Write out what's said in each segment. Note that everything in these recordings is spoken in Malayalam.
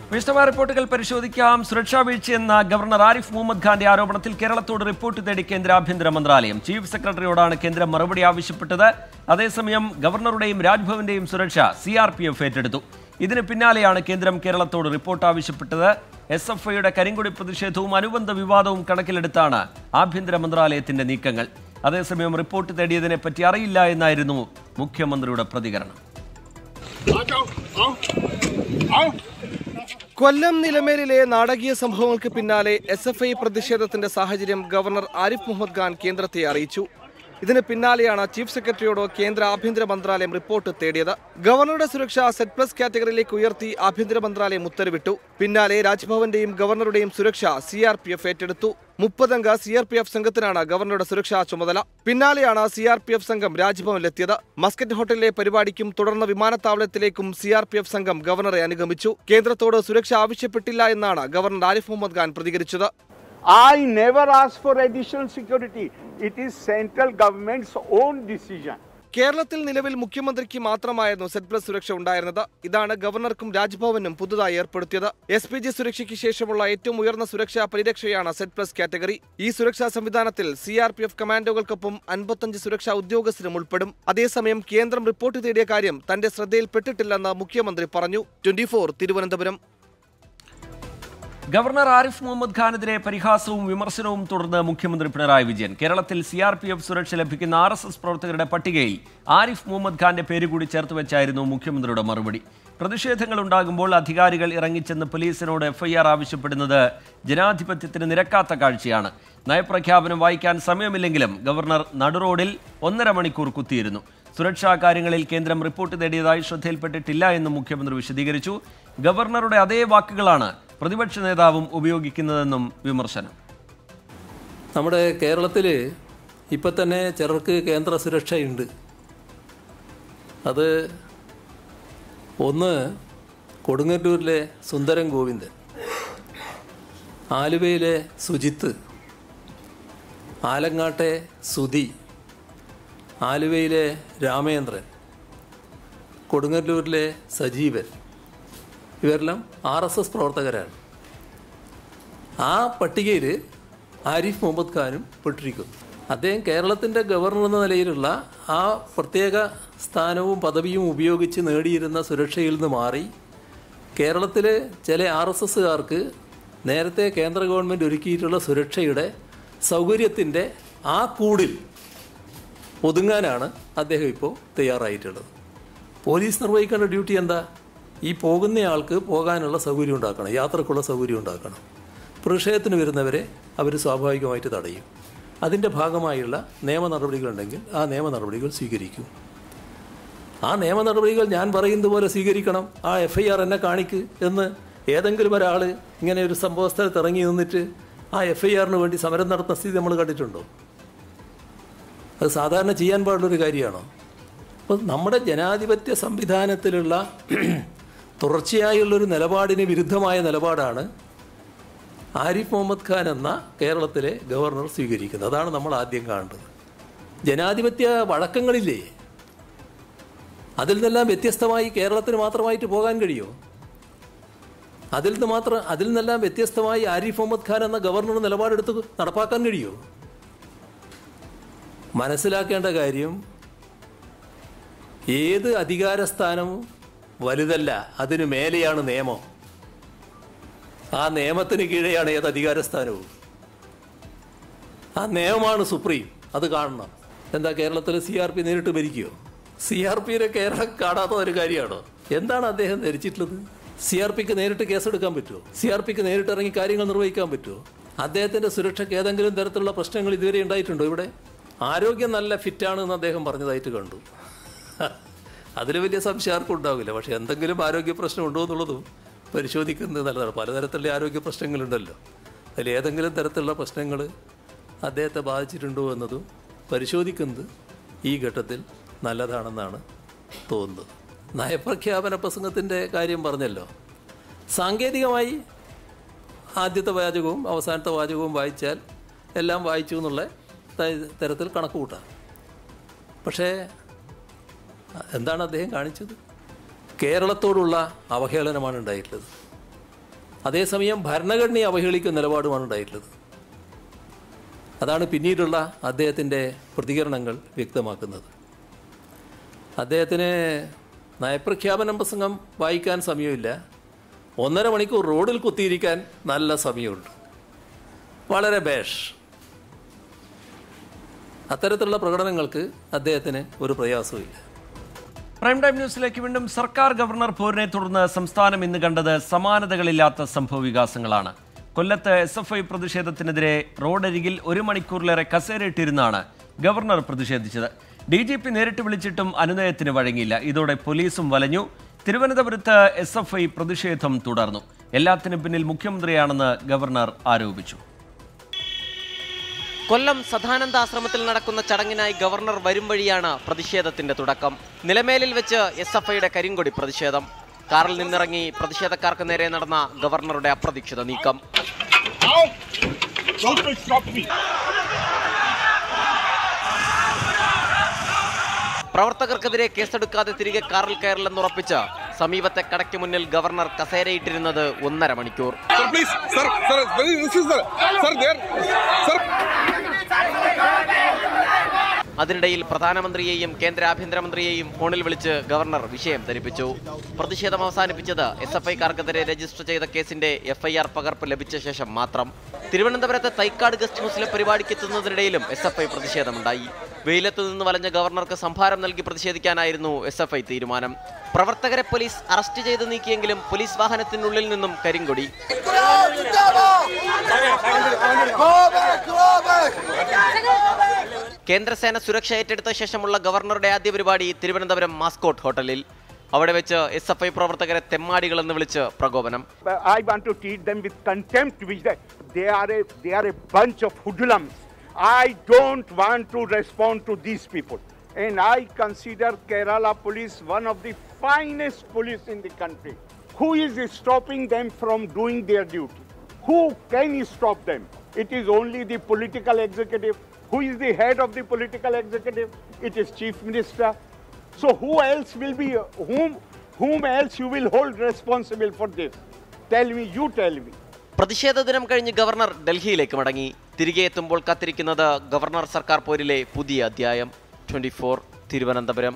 വിശദമായ റിപ്പോർട്ടുകൾ പരിശോധിക്കാം സുരക്ഷാ വീഴ്ചയെന്ന ഗവർണർ ആരിഫ് മുഹമ്മദ് ഖാന്റെ ആരോപണത്തിൽ കേരളത്തോട് റിപ്പോർട്ട് തേടി കേന്ദ്ര ആഭ്യന്തര മന്ത്രാലയം ചീഫ് സെക്രട്ടറിയോടാണ് കേന്ദ്രം മറുപടി ആവശ്യപ്പെട്ടത് അതേസമയം ഗവർണറുടെയും രാജ്ഭവന്റെയും സുരക്ഷ സി ആർ പി എഫ് ഏറ്റെടുത്തു ഇതിന് പിന്നാലെയാണ് കേന്ദ്രം കേരളത്തോട് റിപ്പോർട്ട് ആവശ്യപ്പെട്ടത് എസ് എഫ് ഐയുടെ കരിങ്കൊടി പ്രതിഷേധവും അനുബന്ധ വിവാദവും കണക്കിലെടുത്താണ് ആഭ്യന്തര മന്ത്രാലയത്തിന്റെ നീക്കങ്ങൾ അതേസമയം റിപ്പോർട്ട് തേടിയതിനെ പറ്റി അറിയില്ല എന്നായിരുന്നു മുഖ്യമന്ത്രിയുടെ പ്രതികരണം കൊല്ലം നിലമേലിലെ നാടകീയ സംഭവങ്ങൾക്ക് പിന്നാലെ എസ് എഫ് ഐ പ്രതിഷേധത്തിന്റെ സാഹചര്യം ഗവർണർ ആരിഫ് മുഹമ്മദ് ഖാൻ കേന്ദ്രത്തെ അറിയിച്ചു ഇതിന് പിന്നാലെയാണ് ചീഫ് സെക്രട്ടറിയോട് കേന്ദ്ര ആഭ്യന്തര മന്ത്രാലയം റിപ്പോർട്ട് തേടിയത് ഗവർണറുടെ സുരക്ഷ സെറ്റ് പ്ലസ് കാറ്റഗറിയിലേക്ക് ഉയർത്തി ആഭ്യന്തര മന്ത്രാലയം ഉത്തരവിട്ടു പിന്നാലെ രാജ്ഭവന്റെയും ഗവർണറുടെയും സുരക്ഷ സി ആർ പി എഫ് ഏറ്റെടുത്തു മുപ്പതംഗ സി ആർ പി എഫ് സംഘത്തിനാണ് ഗവർണറുടെ സുരക്ഷാ ചുമതല പിന്നാലെയാണ് സി ആർ പി എഫ് സംഘം രാജ്ഭവനിലെത്തിയത് മസ്കറ്റ് ഹോട്ടലിലെ പരിപാടിക്കും തുടർന്ന് വിമാനത്താവളത്തിലേക്കും സി ആർ പി എഫ് സംഘം ഗവർണറെ അനുഗമിച്ചു കേന്ദ്രത്തോട് സുരക്ഷ ആവശ്യപ്പെട്ടില്ല എന്നാണ് ഗവർണർ ആരിഫ് മുഹമ്മദ് ഖാൻ പ്രതികരിച്ചത് I never asked for additional security. It is central government's own decision. കേരളത്തിൽ നിലവിൽ മുഖ്യമന്ത്രിക്ക് മാത്രമായിരുന്നു സെറ്റ് പ്ലസ് സുരക്ഷ ഉണ്ടായിരുന്നത് ഇതാണ് ഗവർണർക്കും രാജ്ഭവനും പുതുതായി ഏർപ്പെടുത്തിയത് എസ് പി ജി സുരക്ഷയ്ക്ക് ശേഷമുള്ള ഏറ്റവും ഉയർന്ന സുരക്ഷാ പരിരക്ഷയാണ് സെറ്റ് പ്ലസ് കാറ്റഗറി ഈ സുരക്ഷാ സംവിധാനത്തിൽ സി ആർ പി എഫ് കമാൻഡോകൾക്കൊപ്പം അൻപത്തഞ്ച് സുരക്ഷാ ഉദ്യോഗസ്ഥരും ഉൾപ്പെടും അതേസമയം കേന്ദ്രം റിപ്പോർട്ട് തേടിയ കാര്യം തന്റെ ശ്രദ്ധയിൽപ്പെട്ടിട്ടില്ലെന്ന് മുഖ്യമന്ത്രി പറഞ്ഞു ട്വന്റി തിരുവനന്തപുരം ഗവർണർ ആരിഫ് മുഹമ്മദ് ഖാനെതിരെ പരിഹാസവും വിമർശനവും തുടർന്ന് മുഖ്യമന്ത്രി പിണറായി വിജയൻ കേരളത്തിൽ സി ആർ പി എഫ് സുരക്ഷ ലഭിക്കുന്ന ആർ എസ് എസ് പ്രവർത്തകരുടെ പട്ടികയിൽ ആരിഫ് മുഹമ്മദ് ഖാന്റെ പേര് കൂടി ചേർത്ത് വെച്ചായിരുന്നു മുഖ്യമന്ത്രിയുടെ മറുപടി പ്രതിഷേധങ്ങൾ ഉണ്ടാകുമ്പോൾ അധികാരികൾ ഇറങ്ങിച്ചെന്ന് പോലീസിനോട് എഫ്ഐആർ ആവശ്യപ്പെടുന്നത് ജനാധിപത്യത്തിന് നിരക്കാത്ത കാഴ്ചയാണ് നയപ്രഖ്യാപനം വായിക്കാൻ സമയമില്ലെങ്കിലും ഗവർണർ നടുറോഡിൽ ഒന്നര മണിക്കൂർ കുത്തിയിരുന്നു സുരക്ഷാ കാര്യങ്ങളിൽ കേന്ദ്രം റിപ്പോർട്ട് തേടിയതായി ശ്രദ്ധയിൽപ്പെട്ടിട്ടില്ല എന്നും മുഖ്യമന്ത്രി വിശദീകരിച്ചു ഗവർണറുടെ അതേ വാക്കുകളാണ് പ്രതിപക്ഷ നേതാവും ഉപയോഗിക്കുന്നതെന്നും വിമർശനം നമ്മുടെ കേരളത്തിൽ ഇപ്പം തന്നെ ചിലർക്ക് കേന്ദ്ര സുരക്ഷയുണ്ട് അത് ഒന്ന് കൊടുങ്ങല്ലൂരിലെ സുന്ദരൻ ഗോവിന്ദൻ ആലുവയിലെ സുജിത്ത് ആലങ്ങാട്ടെ സുധി ആലുവയിലെ രാമേന്ദ്രൻ കൊടുങ്ങല്ലൂരിലെ സജീവൻ ഇവരെല്ലാം ആർ എസ് എസ് പ്രവർത്തകരാണ് ആ പട്ടികയിൽ ആരിഫ് മുഹമ്മദ് ഖാനും പെട്ടിരിക്കുന്നു അദ്ദേഹം കേരളത്തിൻ്റെ ഗവർണർ എന്ന നിലയിലുള്ള ആ പ്രത്യേക സ്ഥാനവും പദവിയും ഉപയോഗിച്ച് നേടിയിരുന്ന സുരക്ഷയിൽ നിന്ന് മാറി കേരളത്തിലെ ചില ആർ എസ് എസ്സുകാർക്ക് നേരത്തെ കേന്ദ്ര ഗവൺമെൻറ് ഒരുക്കിയിട്ടുള്ള സുരക്ഷയുടെ സൗകര്യത്തിൻ്റെ ആ കൂടിൽ ഒതുങ്ങാനാണ് അദ്ദേഹം ഇപ്പോൾ തയ്യാറായിട്ടുള്ളത് പോലീസ് നിർവഹിക്കേണ്ട ഡ്യൂട്ടി എന്താ ഈ പോകുന്നയാൾക്ക് പോകാനുള്ള സൗകര്യം ഉണ്ടാക്കണം യാത്രക്കുള്ള സൗകര്യം ഉണ്ടാക്കണം പ്രതിഷേധത്തിന് വരുന്നവരെ അവർ സ്വാഭാവികമായിട്ട് തടയും അതിൻ്റെ ഭാഗമായുള്ള നിയമ നടപടികളുണ്ടെങ്കിൽ ആ നിയമ നടപടികൾ സ്വീകരിക്കും ആ നിയമ നടപടികൾ ഞാൻ പറയുന്നത് പോലെ സ്വീകരിക്കണം ആ എഫ് ഐ ആർ എന്നെ കാണിക്ക് എന്ന് ഏതെങ്കിലും ഒരാൾ ഇങ്ങനെ ഒരു സംഭവ സ്ഥലത്ത് ഇറങ്ങി നിന്നിട്ട് ആ എഫ് ഐ ആറിന് വേണ്ടി സമരം നടത്തുന്ന സ്ഥിതി നമ്മൾ കണ്ടിട്ടുണ്ടോ അത് സാധാരണ ചെയ്യാൻ പാടുള്ളൊരു കാര്യമാണോ അപ്പോൾ നമ്മുടെ ജനാധിപത്യ സംവിധാനത്തിലുള്ള തുടർച്ചയായുള്ളൊരു നിലപാടിന് വിരുദ്ധമായ നിലപാടാണ് ആരിഫ് മുഹമ്മദ് ഖാൻ എന്ന കേരളത്തിലെ ഗവർണർ സ്വീകരിക്കുന്നത് അതാണ് നമ്മൾ ആദ്യം കാണേണ്ടത് ജനാധിപത്യ വഴക്കങ്ങളില്ലേ അതിൽ നിന്നെല്ലാം വ്യത്യസ്തമായി കേരളത്തിന് മാത്രമായിട്ട് പോകാൻ കഴിയുമോ അതിൽ നിന്ന് മാത്രം അതിൽ നിന്നെല്ലാം വ്യത്യസ്തമായി ആരിഫ് മുഹമ്മദ് ഖാൻ എന്ന ഗവർണർ നിലപാടെടുത്ത് നടപ്പാക്കാൻ കഴിയുമോ മനസ്സിലാക്കേണ്ട കാര്യം ഏത് അധികാരസ്ഥാനവും വലുതല്ല അതിനു മേലെയാണ് നിയമം ആ നിയമത്തിന് കീഴെയാണ് ഏത് അധികാരസ്ഥാനവും ആ നിയമമാണ് സുപ്രീം അത് കാണണം എന്താ കേരളത്തിൽ സി ആർ പി നേരിട്ട് ഭരിക്കുമോ സി ആർ പിനെ കേരളം കാണാത്ത ഒരു കാര്യമാണോ എന്താണ് അദ്ദേഹം ധരിച്ചിട്ടുള്ളത് സി ആർ പിക്ക് നേരിട്ട് കേസെടുക്കാൻ പറ്റുമോ സി ആർ പിക്ക് നേരിട്ട് ഇറങ്ങി കാര്യങ്ങൾ നിർവഹിക്കാൻ പറ്റുമോ അദ്ദേഹത്തിന്റെ സുരക്ഷയ്ക്ക് ഏതെങ്കിലും തരത്തിലുള്ള പ്രശ്നങ്ങൾ ഇതുവരെ ഉണ്ടായിട്ടുണ്ടോ ഇവിടെ ആരോഗ്യം നല്ല ഫിറ്റാണ് എന്ന് അദ്ദേഹം പറഞ്ഞതായിട്ട് കണ്ടു അതിൽ വലിയ സംശയം ആർക്കും ഉണ്ടാവില്ല പക്ഷെ എന്തെങ്കിലും ആരോഗ്യ പ്രശ്നം ഉണ്ടോ എന്നുള്ളതും പരിശോധിക്കുന്നത് നല്ലതാണ് പലതരത്തിലുള്ള ആരോഗ്യ പ്രശ്നങ്ങളുണ്ടല്ലോ അതിൽ ഏതെങ്കിലും തരത്തിലുള്ള പ്രശ്നങ്ങൾ അദ്ദേഹത്തെ ബാധിച്ചിട്ടുണ്ടോ എന്നതും പരിശോധിക്കുന്നത് ഈ ഘട്ടത്തിൽ നല്ലതാണെന്നാണ് തോന്നുന്നത് നയപ്രഖ്യാപന പ്രസംഗത്തിൻ്റെ കാര്യം പറഞ്ഞല്ലോ സാങ്കേതികമായി ആദ്യത്തെ വാചകവും അവസാനത്തെ വാചകവും വായിച്ചാൽ എല്ലാം വായിച്ചു എന്നുള്ള ത- തരത്തിൽ കണക്ക് കൂട്ടാം പക്ഷേ എന്താണ് അദ്ദേഹം കാണിച്ചത് കേരളത്തോടുള്ള അവഹേളനമാണ് ഉണ്ടായിട്ടുള്ളത് അതേസമയം ഭരണഘടനയെ അവഹേളിക്കുന്ന നിലപാടുമാണ് ഉണ്ടായിട്ടുള്ളത് അതാണ് പിന്നീടുള്ള അദ്ദേഹത്തിൻ്റെ പ്രതികരണങ്ങൾ വ്യക്തമാക്കുന്നത് അദ്ദേഹത്തിന് നയപ്രഖ്യാപന പ്രസംഗം വായിക്കാൻ സമയമില്ല ഒന്നര മണിക്കൂർ റോഡിൽ കുത്തിയിരിക്കാൻ നല്ല സമയമുണ്ട് വളരെ ബേഷ് അത്തരത്തിലുള്ള പ്രകടനങ്ങൾക്ക് അദ്ദേഹത്തിന് ഒരു പ്രയാസവുമില്ല പ്രൈം ടൈം ന്യൂസിലേക്ക് വീണ്ടും സർക്കാർ ഗവർണർ പോരിനെ തുടർന്ന് സംസ്ഥാനം ഇന്ന് കണ്ടത് സമാനതകളില്ലാത്ത സംഭവ വികാസങ്ങളാണ് കൊല്ലത്ത് എസ് എഫ് ഐ പ്രതിഷേധത്തിനെതിരെ റോഡരികിൽ ഒരു മണിക്കൂറിലേറെ കസേരയിട്ടിരുന്നാണ് ഗവർണർ പ്രതിഷേധിച്ചത് ഡി ജി പി നേരിട്ട് വിളിച്ചിട്ടും അനുനയത്തിന് വഴങ്ങിയില്ല ഇതോടെ പോലീസും വലഞ്ഞു തിരുവനന്തപുരത്ത് എസ് എഫ് ഐ പ്രതിഷേധം തുടർന്നു എല്ലാത്തിനും പിന്നിൽ മുഖ്യമന്ത്രിയാണെന്ന് ഗവർണർ ആരോപിച്ചു കൊല്ലം സദാനന്ദ ആശ്രമത്തിൽ നടക്കുന്ന ചടങ്ങിനായി ഗവർണർ വരും വഴിയാണ് പ്രതിഷേധത്തിന്റെ തുടക്കം നിലമേലിൽ വെച്ച് എസ് എഫ് ഐയുടെ കരിങ്കൊടി പ്രതിഷേധം കാറിൽ നിന്നിറങ്ങി പ്രതിഷേധക്കാർക്ക് നേരെ നടന്ന ഗവർണറുടെ അപ്രതീക്ഷിത നീക്കം പ്രവർത്തകർക്കെതിരെ കേസെടുക്കാതെ തിരികെ കാറിൽ കയറില്ലെന്നുറപ്പിച്ച് സമീപത്തെ കടയ്ക്ക് മുന്നിൽ ഗവർണർ കസേരയിട്ടിരുന്നത് ഒന്നര മണിക്കൂർ Sir, please, sir, sir, this is sir, sir, there, sir. അതിനിടയിൽ പ്രധാനമന്ത്രിയെയും കേന്ദ്ര ആഭ്യന്തരമന്ത്രിയെയും ഫോണിൽ വിളിച്ച് ഗവർണർ വിഷയം ധരിപ്പിച്ചു പ്രതിഷേധം അവസാനിപ്പിച്ചത് എസ് എഫ് ഐക്കാർക്കെതിരെ രജിസ്റ്റർ ചെയ്ത കേസിന്റെ എഫ്ഐആർ പകർപ്പ് ലഭിച്ച ശേഷം മാത്രം തിരുവനന്തപുരത്തെ തൈക്കാട് ഗസ്റ്റ് ഹൗസിലെ പരിപാടിക്ക് എത്തുന്നതിനിടയിലും എസ് എഫ് ഐ പ്രതിഷേധമുണ്ടായി വെയിലത്ത് നിന്ന് വലഞ്ഞ ഗവർണർക്ക് സംഭാരം നൽകി പ്രതിഷേധിക്കാനായിരുന്നു എസ് എഫ് ഐ തീരുമാനം പ്രവർത്തകരെ പോലീസ് അറസ്റ്റ് ചെയ്ത് നീക്കിയെങ്കിലും പോലീസ് വാഹനത്തിനുള്ളിൽ നിന്നും കരിങ്കൊടി കേന്ദ്രസേന സുരക്ഷ ഏറ്റെടുത്ത ശേഷമുള്ള ഗവർണറുടെ ആദ്യ പരിപാടി തിരുവനന്തപുരം മാസ്കോട്ട് ഹോട്ടലിൽ അവിടെ വെച്ച് എസ് എഫ് ഐ പ്രവർത്തകരെ തെമ്മാടികൾ എന്ന് വിളിച്ച് പ്രകോപനം But I want to treat them with contempt, which they, they are a they are a bunch of hoodlums. I don't want to respond to these people, and I consider Kerala police one of the finest police in the country. Who is stopping them from doing their duty? Who can stop them? It is only the political executive. Who is the head of the political executive? It is chief minister. So who else will be whom whom else you will hold responsible for this? Tell me, you tell me. പ്രതിഷേധ ദിനം കഴിഞ്ഞ് ഗവർണർ ഡൽഹിയിലേക്ക് മടങ്ങി തിരികെ എത്തുമ്പോൾ കാത്തിരിക്കുന്നത് ഗവർണർ സർക്കാർ പോരിലെ പുതിയ അധ്യായം ട്വന്റി തിരുവനന്തപുരം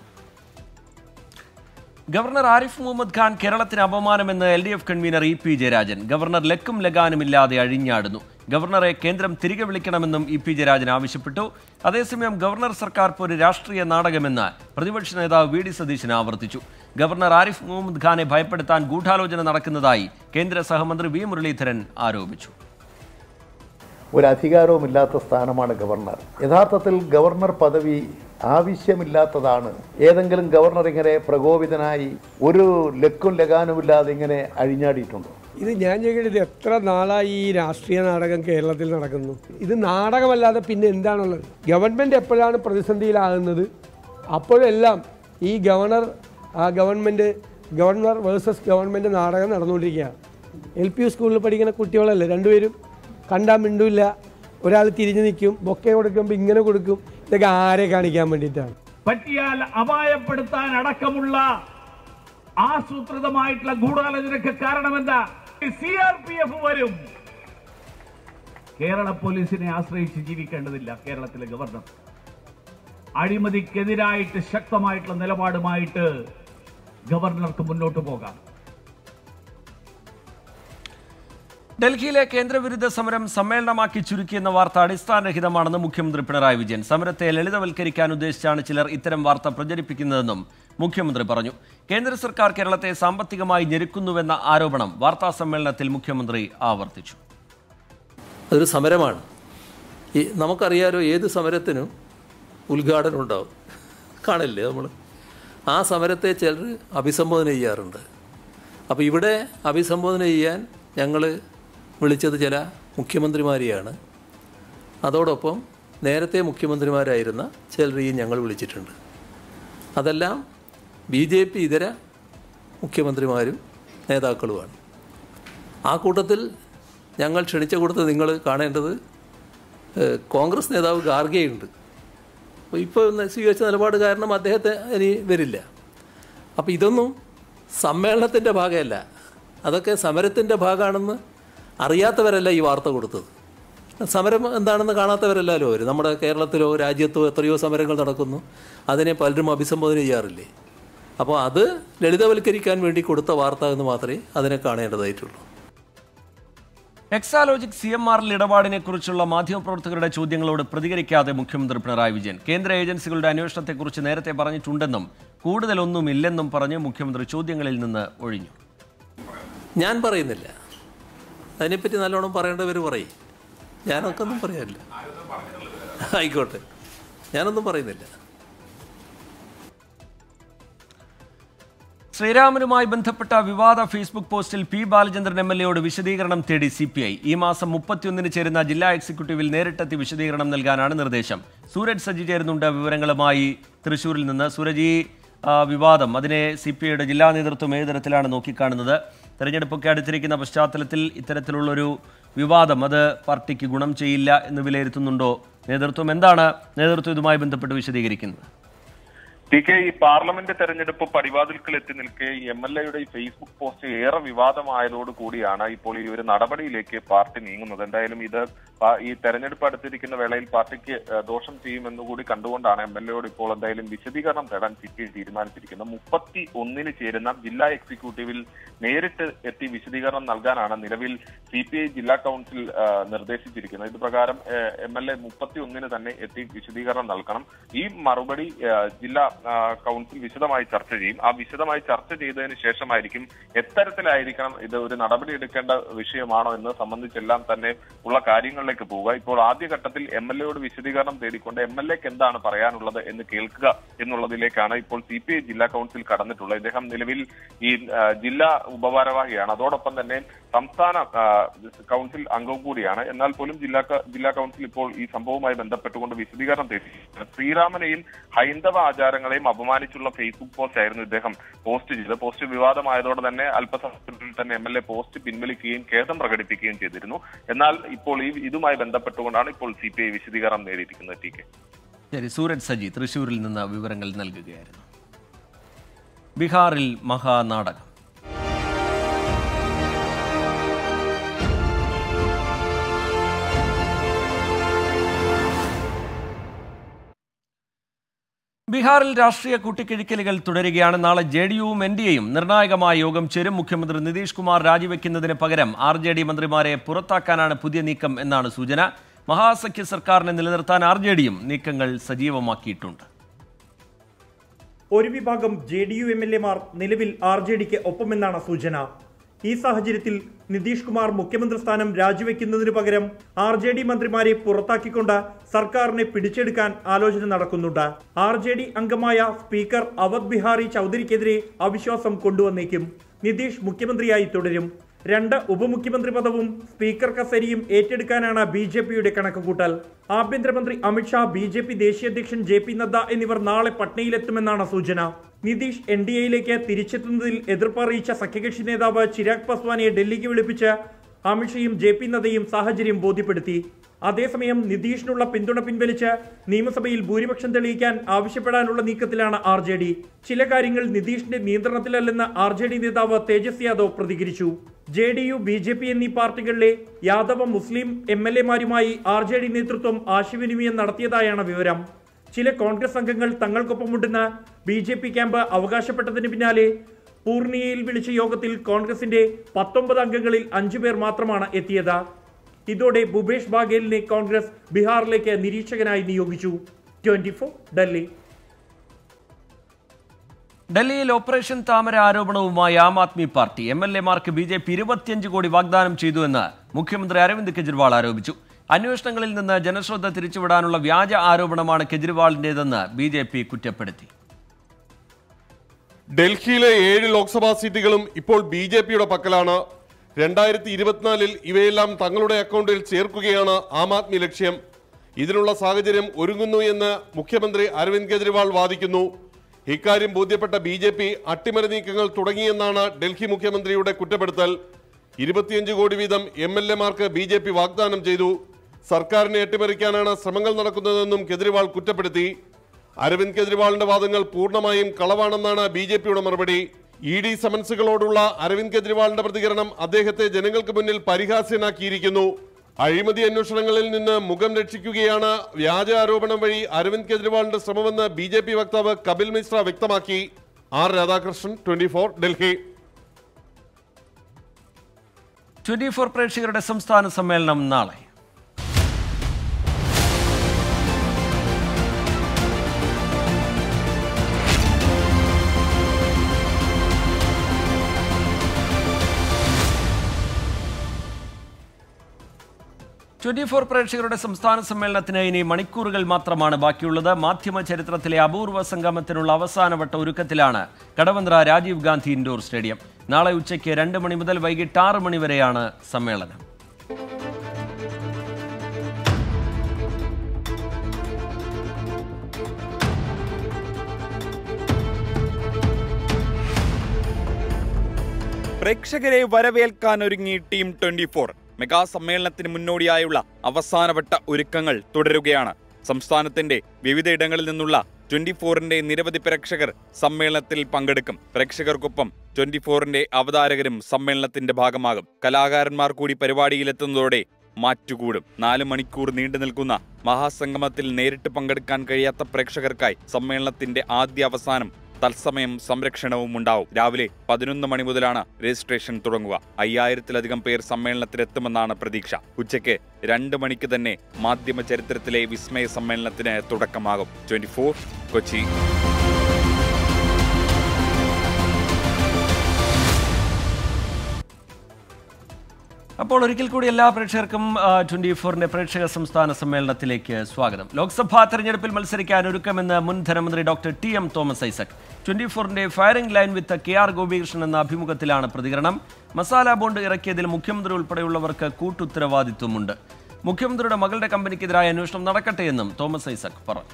ഗവർണർ ആരിഫ് മുഹമ്മദ് ഖാൻ കേരളത്തിന് അപമാനമെന്ന് L D F convener E P Jayarajan governor ലക്കും ലഗാനുമില്ലാതെ അഴിഞ്ഞാടുന്നു ഗവർണറെ കേന്ദ്രം തിരികെ വിളിക്കണമെന്നും ഇ പി ജയരാജൻ ആവശ്യപ്പെട്ടു അതേസമയം ഗവർണർ സർക്കാർ ഒരു രാഷ്ട്രീയ നാടകമെന്ന് പ്രതിപക്ഷ നേതാവ് വി ഡി സതീശൻ ആവർത്തിച്ചു ഗവർണർ ആരിഫ് മുഹമ്മദ് ഖാനെ ഭയപ്പെടുത്താൻ ഗൂഢാലോചന നടക്കുന്നതായി കേന്ദ്ര സഹമന്ത്രി വി മുരളീധരൻ ആരോപിച്ചു ഒരു അധികാരവുമില്ലാത്ത സ്ഥാനമാണ് ഗവർണർ യഥാർത്ഥത്തിൽ ഗവർണർ പദവി ആവശ്യമില്ലാത്തതാണ് ഏതെങ്കിലും ഗവർണർ ഇങ്ങനെ പ്രകോപിതനായി ഒരു ലക്കും ലഗാനുമില്ലാതെ ഇങ്ങനെ അഴിഞ്ഞാടിയിട്ടുണ്ടോ ഇത് ഞാൻ ചോദിക്കട്ടെ ഇത് എത്ര നാളായി ഈ രാഷ്ട്രീയ നാടകം കേരളത്തിൽ നടക്കുന്നു ഇത് നാടകമല്ലാതെ പിന്നെ എന്താണുള്ളത് ഗവൺമെൻറ് എപ്പോഴാണ് പ്രതിസന്ധിയിലാകുന്നത് അപ്പോഴെല്ലാം ഈ ഗവർണർ ആ ഗവൺമെൻറ് ഗവർണർ വേഴ്സസ് ഗവൺമെൻറ് നാടകം നടന്നുകൊണ്ടിരിക്കുകയാണ് എൽ പി സ്കൂളിൽ പഠിക്കുന്ന കുട്ടികളല്ലേ രണ്ടുപേരും കണ്ടാൽ മിണ്ടില്ല ഒരാൾ തിരിഞ്ഞു നിൽക്കും ബൊക്കെ കൊടുക്കുമ്പോൾ ഇങ്ങനെ കൊടുക്കും ഇതൊക്കെ ആരെ കാണിക്കാൻ വേണ്ടിയിട്ടാണ് പറ്റിയാൽ അപായപ്പെടുത്താൻ അടക്കമുള്ള ആസൂത്രിതമായിട്ടുള്ള ഗൂഢാലോചനയ്ക്ക് കാരണമെന്താ സി ആർ പി എഫ് വരും കേരള പോലീസിനെ ആശ്രയിച്ച് ജീവിക്കേണ്ടതില്ല കേരളത്തിലെ ഗവർണർ അഴിമതിക്കെതിരായിട്ട് ശക്തമായിട്ടുള്ള നിലപാടുമായിട്ട് ഗവർണർക്ക് മുന്നോട്ട് പോകാം ഡൽഹിയിലെ കേന്ദ്രവിരുദ്ധ സമരം സമ്മേളനമാക്കി ചുരുക്കിയെന്ന വാർത്ത അടിസ്ഥാനരഹിതമാണെന്ന് മുഖ്യമന്ത്രി പിണറായി വിജയൻ സമരത്തെ ലളിതവൽക്കരിക്കാൻ ഉദ്ദേശിച്ചാണ് ചിലർ ഇത്തരം വാർത്ത പ്രചരിപ്പിക്കുന്നതെന്നും മുഖ്യമന്ത്രി പറഞ്ഞു കേന്ദ്ര സർക്കാർ കേരളത്തെ സാമ്പത്തികമായി ഞെരുക്കുന്നുവെന്ന ആരോപണം വാർത്താ സമ്മേളനത്തിൽ മുഖ്യമന്ത്രി ആവർത്തിച്ചു അതൊരു സമരമാണ് ഈ നമുക്കറിയാലോ ഏത് സമരത്തിനും ഉദ്ഘാടനം ഉണ്ടാവും കാണില്ലേ നമ്മൾ ആ സമരത്തെ ചിലർ അഭിസംബോധന ചെയ്യാറുണ്ട് അപ്പോൾ ഇവിടെ അഭിസംബോധന ചെയ്യാൻ ഞങ്ങൾ വിളിച്ചത് ചില മുഖ്യമന്ത്രിമാരെയാണ് അതോടൊപ്പം നേരത്തെ മുഖ്യമന്ത്രിമാരായിരുന്ന ചിലരെയും ഞങ്ങൾ വിളിച്ചിട്ടുണ്ട് അതെല്ലാം ബി ജെ പി ഇതര മുഖ്യമന്ത്രിമാരും നേതാക്കളുമാണ് ആ കൂട്ടത്തിൽ ഞങ്ങൾ ക്ഷണിച്ച കൂട്ടത്തിൽ നിങ്ങൾ കാണേണ്ടത് ഏഹ്, കോൺഗ്രസ് നേതാവ് ഗാർഗെയുണ്ട് അപ്പോൾ ഇപ്പോൾ ഒന്ന് സ്വീകരിച്ച നിലപാട് കാരണം അദ്ദേഹത്തെ ഇനി വരില്ല അപ്പോൾ ഇതൊന്നും സമ്മേളനത്തിൻ്റെ ഭാഗമല്ല അതൊക്കെ സമരത്തിൻ്റെ ഭാഗമാണെന്ന് അറിയാത്തവരല്ല ഈ വാർത്ത കൊടുത്തത് സമരം എന്താണെന്ന് കാണാത്തവരല്ലല്ലോ അവർ നമ്മുടെ കേരളത്തിലോ രാജ്യത്തോ എത്രയോ സമരങ്ങൾ നടക്കുന്നു അതിനെ പലരും അഭിസംബോധന ചെയ്യാറില്ലേ അപ്പോൾ അത് ലളിതവൽക്കരിക്കാൻ വേണ്ടി കൊടുത്ത വാർത്ത എന്ന് മാത്രമേ അതിനെ കാണേണ്ടതായിട്ടുള്ളൂ എക്സാലോജിക് സി എം ആറിൽ ഇടപാടിനെ കുറിച്ചുള്ള മാധ്യമപ്രവർത്തകരുടെ ചോദ്യങ്ങളോട് പ്രതികരിക്കാതെ മുഖ്യമന്ത്രി പിണറായി വിജയൻ കേന്ദ്ര ഏജൻസികളുടെ അന്വേഷണത്തെക്കുറിച്ച് നേരത്തെ പറഞ്ഞിട്ടുണ്ടെന്നും കൂടുതലൊന്നുമില്ലെന്നും പറഞ്ഞ് മുഖ്യമന്ത്രി ചോദ്യങ്ങളിൽ നിന്ന് ഒഴിഞ്ഞു ഞാൻ പറയുന്നില്ല അതിനെപ്പറ്റി നല്ലോണം പറയേണ്ടവർ പറയും ഞാനൊക്കെ ഒന്നും പറയാനില്ല ആയിക്കോട്ടെ ഞാനൊന്നും പറയുന്നില്ല ശ്രീരാമനുമായി ബന്ധപ്പെട്ട വിവാദ ഫേസ്ബുക്ക് പോസ്റ്റിൽ പി ബാലചന്ദ്രൻ എം എൽ എയോട് വിശദീകരണം തേടി സി പി ഐ ഈ മാസം മുപ്പത്തിയൊന്നിന് ചേരുന്ന ജില്ലാ എക്സിക്യൂട്ടീവിൽ നേരിട്ടെത്തി വിശദീകരണം നൽകാനാണ് നിർദ്ദേശം സൂരജ് സജി ചേരുന്നുണ്ട് വിവരങ്ങളുമായി തൃശൂരിൽ നിന്ന് സൂരജ് ഈ ആ, വിവാദം അതിനെ സി പി ഐയുടെ ജില്ലാ നേതൃത്വം ഏത് തരത്തിലാണ് നോക്കിക്കാണുന്നത് തെരഞ്ഞെടുപ്പൊക്കെ അടുത്തിരിക്കുന്ന പശ്ചാത്തലത്തിൽ ഇത്തരത്തിലുള്ളൊരു വിവാദം അത് പാർട്ടിക്ക് ഗുണം ചെയ്യില്ല എന്ന് വിലയിരുത്തുന്നുണ്ടോ നേതൃത്വം എന്താണ് നേതൃത്വം ഇതുമായി ബന്ധപ്പെട്ട് വിശദീകരിക്കുന്നത് ടി കെ ഈ പാർലമെന്റ് തെരഞ്ഞെടുപ്പ് പടിവാതിൽക്കൽ എത്തി നിൽക്കെ ഈ എം എൽ എയുടെ ഈ ഫേസ്ബുക്ക് പോസ്റ്റ് ഏറെ വിവാദമായതോട് കൂടിയാണ് ഇപ്പോൾ ഈ ഒരു നടപടിയിലേക്ക് പാർട്ടി നീങ്ങുന്നത് എന്തായാലും ഇത് പാ- ഈ തെരഞ്ഞെടുപ്പ് അടുത്തിരിക്കുന്ന വേളയിൽ പാർട്ടിക്ക് ഏഹ്, ദോഷം ചെയ്യുമെന്ന് കൂടി കണ്ടുകൊണ്ടാണ് എം എൽ എയോട് ഇപ്പോൾ എന്തായാലും വിശദീകരണം തേടാൻ സി പി ഐ തീരുമാനിച്ചിരിക്കുന്നത് മുപ്പത്തി ഒന്നിന് ചേരുന്ന ജില്ലാ എക്സിക്യൂട്ടീവിൽ നേരിട്ട് എത്തി വിശദീകരണം നൽകാനാണ് നിലവിൽ സി പി ഐ ജില്ലാ കൗൺസിൽ ഏഹ്, നിർദ്ദേശിച്ചിരിക്കുന്നത് ഇത് പ്രകാരം എം എൽ എ മുപ്പത്തി ഒന്നിന് തന്നെ എത്തി വിശദീകരണം നൽകണം ഈ മറുപടി ഏഹ്, ജില്ലാ ആ, കൗൺസിൽ വിശദമായി ചർച്ച ചെയ്യും ആ വിശദമായി ചർച്ച ചെയ്തതിന് ശേഷമായിരിക്കും എത്തരത്തിലായിരിക്കണം ഇത് ഒരു നടപടി എടുക്കേണ്ട വിഷയമാണോ എന്ന് സംബന്ധിച്ചെല്ലാം തന്നെ ഉള്ള കാര്യങ്ങളിലേക്ക് പോവുക ഇപ്പോൾ ആദ്യഘട്ടത്തിൽ എം എൽ എയോട് വിശദീകരണം തേടിക്കൊണ്ട് എം എൽ എക്ക് എന്താണ് പറയാനുള്ളത് എന്ന് കേൾക്കുക എന്നുള്ളതിലേക്കാണ് ഇപ്പോൾ സി പി ഐ ജില്ലാ കൗൺസിൽ കടന്നിട്ടുള്ളത് ഇദ്ദേഹം നിലവിൽ ഈ ആ, ജില്ലാ ഉപഭാരവാഹിയാണ് അതോടൊപ്പം തന്നെ സംസ്ഥാന ആ, കൗൺസിൽ അംഗവും കൂടിയാണ് എന്നാൽ പോലും ജില്ലാ ക- ജില്ലാ കൗൺസിൽ ഇപ്പോൾ ഈ സംഭവവുമായി ബന്ധപ്പെട്ടുകൊണ്ട് വിശദീകരണം തേടി ശ്രീരാമനെയും ഹൈന്ദവ ആചാരങ്ങളെയും അപമാനിച്ചുള്ള ഫേസ്ബുക്ക് പോസ്റ്റ് ആയിരുന്നു ഇദ്ദേഹം പോസ്റ്റ് ചെയ്തത് പോസ്റ്റ് വിവാദമായതോടെ തന്നെ അല്പസമയത്തിനുള്ളിൽ തന്നെ എം എൽ എ പോസ്റ്റ് പിൻവലിക്കുകയും ഖേദം പ്രകടിപ്പിക്കുകയും ചെയ്തിരുന്നു എന്നാൽ ഇപ്പോൾ ഈ ഇതുമായി ബന്ധപ്പെട്ടുകൊണ്ടാണ് ഇപ്പോൾ സി പി ഐ വിശദീകരണം നേടിയിരിക്കുന്നത് ടി കെ ശരി സൂരജ് സജി തൃശൂരിൽ നിന്ന് വിവരങ്ങൾ നൽകുകയായിരുന്നു ബീഹാറിൽ മഹാനാടകം ബീഹാറിൽ രാഷ്ട്രീയ കൂട്ടിക്കിഴിക്കലുകൾ തുടരുകയാണ് നാളെ ജെ ഡി യുവും എൻ ഡി എയും നിർണായകമായ യോഗം ചേരും മുഖ്യമന്ത്രി നിതീഷ് കുമാർ രാജിവെക്കുന്നതിന് പകരം ആർ ജെ ഡി മന്ത്രിമാരെ പുറത്താക്കാനാണ് പുതിയ നീക്കം എന്നാണ് സൂചന മഹാസഖ്യ സർക്കാരിനെ നിലനിർത്താൻ ആർ ജെ ഡിയും നീക്കങ്ങൾ സജീവമാക്കിയിട്ടുണ്ട് ഒരു വിഭാഗം J D U M L എമാർ നിലവിൽ ആർ ജെ ഡിക്ക് ഒപ്പമെന്നാണ് സൂചന ഈ സാഹചര്യത്തിൽ നിതീഷ് കുമാർ മുഖ്യമന്ത്രി സ്ഥാനം രാജിവെക്കുന്നതിനു പകരം ആർ ജെ ഡി മന്ത്രിമാരെ പുറത്താക്കിക്കൊണ്ട് സർക്കാരിനെ പിടിച്ചെടുക്കാൻ ആലോചന നടക്കുന്നുണ്ട് ആർ ജെ ഡി അംഗമായ സ്പീക്കർ അവധ് ബിഹാറി ചൌധരിക്കെതിരെ അവിശ്വാസം കൊണ്ടുവന്നേക്കും നിതീഷ് മുഖ്യമന്ത്രിയായി തുടരും രണ്ട് ഉപമുഖ്യമന്ത്രി പദവും സ്പീക്കർ കസേരയും ഏറ്റെടുക്കാനാണ് ബി ജെ പിയുടെ കണക്കുകൂട്ടൽ ആഭ്യന്തരമന്ത്രി അമിത്ഷാ ബി ജെ പി ദേശീയ അധ്യക്ഷൻ ജെ പി നദ്ദ എന്നിവർ നാളെ പട്നയിലെത്തുമെന്നാണ് സൂചന നിതീഷ് എൻ ഡി എയിലേക്ക് തിരിച്ചെത്തുന്നതിൽ എതിർപ്പ് അറിയിച്ച സഖ്യകക്ഷി നേതാവ് ചിരാഗ് പസ്വാനെ ഡൽഹിക്ക് വിളിപ്പിച്ച് അമിത്ഷയും ജെ പി നദ്ദയും സാഹചര്യം ബോധ്യപ്പെടുത്തി അതേസമയം നിതീഷിനുള്ള പിന്തുണ പിൻവലിച്ച് നിയമസഭയിൽ ഭൂരിപക്ഷം തെളിയിക്കാൻ ആവശ്യപ്പെടാനുള്ള നീക്കത്തിലാണ് ആർ ജെ ഡി ചില കാര്യങ്ങൾ നിതീഷിന്റെ നിയന്ത്രണത്തിലല്ലെന്ന് ആർ ജെ ഡി നേതാവ് തേജസ് യാദവ് പ്രതികരിച്ചു J D U B J P എന്നീ പാർട്ടികളിലെ യാദവ മുസ്ലിം എം എൽ എമാരുമായി ആർ ജെ ഡി നേതൃത്വം ആശയവിനിമയം നടത്തിയതായാണ് വിവരം ചില കോൺഗ്രസ് അംഗങ്ങൾ തങ്ങൾക്കൊപ്പമുണ്ടെന്ന് ബി ജെ പി ക്യാമ്പ് അവകാശപ്പെട്ടതിന് പിന്നാലെ പൂർണിയയിൽ വിളിച്ച യോഗത്തിൽ കോൺഗ്രസിന്റെ പത്തൊമ്പത് അംഗങ്ങളിൽ അഞ്ചുപേർ മാത്രമാണ് എത്തിയത് ഇതോടെ ഭൂപേഷ് ബാഗേലിനെ കോൺഗ്രസ് ബീഹാറിലേക്ക് നിരീക്ഷകനായി നിയോഗിച്ചു ട്വന്റി ഡൽഹി ഡൽഹിയിൽ ഓപ്പറേഷൻ താമര ആരോപണവുമായി Aam Aadmi party M L എമാർക്ക് ബി ജെ പി ഇരുപത്തിയഞ്ച് കോടി വാഗ്ദാനം ചെയ്തുവെന്ന് മുഖ്യമന്ത്രി അരവിന്ദ് കെജ്രിവാൾ ആരോപിച്ചു അന്വേഷണങ്ങളിൽ നിന്ന് ജനശ്രദ്ധ തിരിച്ചുവിടാനുള്ള വ്യാജ ആരോപണമാണ് കെജ്രിവാളിന്റേതെന്ന് ബി ജെ പി കുറ്റപ്പെടുത്തി ഡൽഹിയിലെ ഏഴ് ലോക്സഭാ സീറ്റുകളും ഇപ്പോൾ ബി ജെ പിയുടെ പക്കലാണ് രണ്ടായിരത്തി ഇരുപത്തിനാലിൽ ഇവയെല്ലാം തങ്ങളുടെ അക്കൗണ്ടിൽ ചേർക്കുകയാണ് ആം ആദ്മി ലക്ഷ്യം ഇതിനുള്ള സാഹചര്യം ഒരുങ്ങുന്നു എന്ന് മുഖ്യമന്ത്രി അരവിന്ദ് കെജ്രിവാൾ വാദിക്കുന്നു ഇക്കാര്യം ബോധ്യപ്പെട്ട ബി ജെ പി അട്ടിമറി നീക്കങ്ങൾ തുടങ്ങിയെന്നാണ് ഡൽഹി മുഖ്യമന്ത്രിയുടെ കുറ്റപ്പെടുത്തൽ ഇരുപത്തിയഞ്ച് കോടി വീതം എം എൽ എമാർക്ക് ബി ജെ പി വാഗ്ദാനം ചെയ്തു സർക്കാരിനെ അട്ടിമറിക്കാനാണ് ശ്രമങ്ങൾ നടക്കുന്നതെന്നും കെജ്രിവാൾ കുറ്റപ്പെടുത്തി അരവിന്ദ് കെജ്രിവാളിന്റെ വാദങ്ങൾ പൂർണ്ണമായും കളവാണെന്നാണ് ബി ജെ പിയുടെ മറുപടി ഇ ഡി സമൻസുകളോടുള്ള അരവിന്ദ് കെജ്രിവാളിന്റെ പ്രതികരണം അദ്ദേഹത്തെ ജനങ്ങൾക്ക് മുന്നിൽ പരിഹാസ്യനാക്കിയിരിക്കുന്നു അഴിമതി അന്വേഷണങ്ങളിൽ നിന്ന് മുഖം രക്ഷിക്കുകയാണ് വ്യാജ ആരോപണം വഴി അരവിന്ദ് കെജ്രിവാളിന്റെ ശ്രമമെന്ന് ബി ജെ പി വക്താവ് കപിൽ മിശ്ര വ്യക്തമാക്കി R Radhakrishnan twenty four Delhi twenty four പ്രേക്ഷകരുടെ സംസ്ഥാന സമ്മേളനം നാളെ ട്വന്റി ഫോർ പ്രേക്ഷകരുടെ സംസ്ഥാന സമ്മേളനത്തിന് ഇനി മണിക്കൂറുകൾ മാത്രമാണ് ബാക്കിയുള്ളത് മാധ്യമ ചരിത്രത്തിലെ അപൂർവ സംഗമത്തിനുള്ള അവസാനവട്ട ഒരുക്കത്തിലാണ് കടവന്ത്ര രാജീവ് ഗാന്ധി ഇൻഡോർ സ്റ്റേഡിയം നാളെ ഉച്ചയ്ക്ക് രണ്ട് മണി മുതൽ വൈകിട്ട് ആറ് മണി വരെയാണ് സമ്മേളനം പ്രേക്ഷകരെ വരവേൽക്കാൻ ഒരുങ്ങി ടീം ട്വന്റി ഫോർ മെഗാ സമ്മേളനത്തിന് മുന്നോടിയായുള്ള അവസാനവട്ട ഒരുക്കങ്ങൾ തുടരുകയാണ് സംസ്ഥാനത്തിന്റെ വിവിധയിടങ്ങളിൽ നിന്നുള്ള ട്വന്റി ഫോറിന്റെ നിരവധി പ്രേക്ഷകർ സമ്മേളനത്തിൽ പങ്കെടുക്കും പ്രേക്ഷകർക്കൊപ്പം ട്വന്റി ഫോറിന്റെ അവതാരകരും സമ്മേളനത്തിന്റെ ഭാഗമാകും കലാകാരന്മാർ കൂടി പരിപാടിയിലെത്തുന്നതോടെ മാറ്റുകൂടും നാല് മണിക്കൂർ നീണ്ടു നിൽക്കുന്ന മഹാസംഗമത്തിൽ നേരിട്ട് പങ്കെടുക്കാൻ കഴിയാത്ത പ്രേക്ഷകർക്കായി സമ്മേളനത്തിന്റെ ആദ്യ അവസാനം തത്സമയം സംരക്ഷണവും ഉണ്ടാവും രാവിലെ പതിനൊന്ന് മണി മുതലാണ് രജിസ്ട്രേഷൻ തുടങ്ങുക അയ്യായിരത്തിലധികം പേർ സമ്മേളനത്തിലെത്തുമെന്നാണ് പ്രതീക്ഷ ഉച്ചയ്ക്ക് രണ്ട് മണിക്ക് തന്നെ മാധ്യമ ചരിത്രത്തിലെ വിസ്മയ സമ്മേളനത്തിന് തുടക്കമാകും ട്വന്റി കൊച്ചി അപ്പോൾ ഒരിക്കൽ കൂടി എല്ലാ പ്രേക്ഷകർക്കും ട്വന്റി ഫോറിന്റെ പ്രേക്ഷക സംസ്ഥാന സമ്മേളനത്തിലേക്ക് സ്വാഗതം ലോക്സഭാ തെരഞ്ഞെടുപ്പിൽ മത്സരിക്കാൻ ഒരുക്കമെന്ന് മുൻ ധനമന്ത്രി doctor T M Thomas Isaac twenty ഫോറിന്റെ firing line with K R Gopikrishnan എന്ന അഭിമുഖത്തിലാണ് പ്രതികരണം മസാല ബോണ്ട് ഇറക്കിയതിൽ മുഖ്യമന്ത്രി ഉൾപ്പെടെയുള്ളവർക്ക് കൂട്ടുത്തരവാദിത്വമുണ്ട് മുഖ്യമന്ത്രിയുടെ മകളുടെ കമ്പനിക്കെതിരായ അന്വേഷണം നടക്കട്ടെ എന്നും തോമസ് ഐസക് പറഞ്ഞു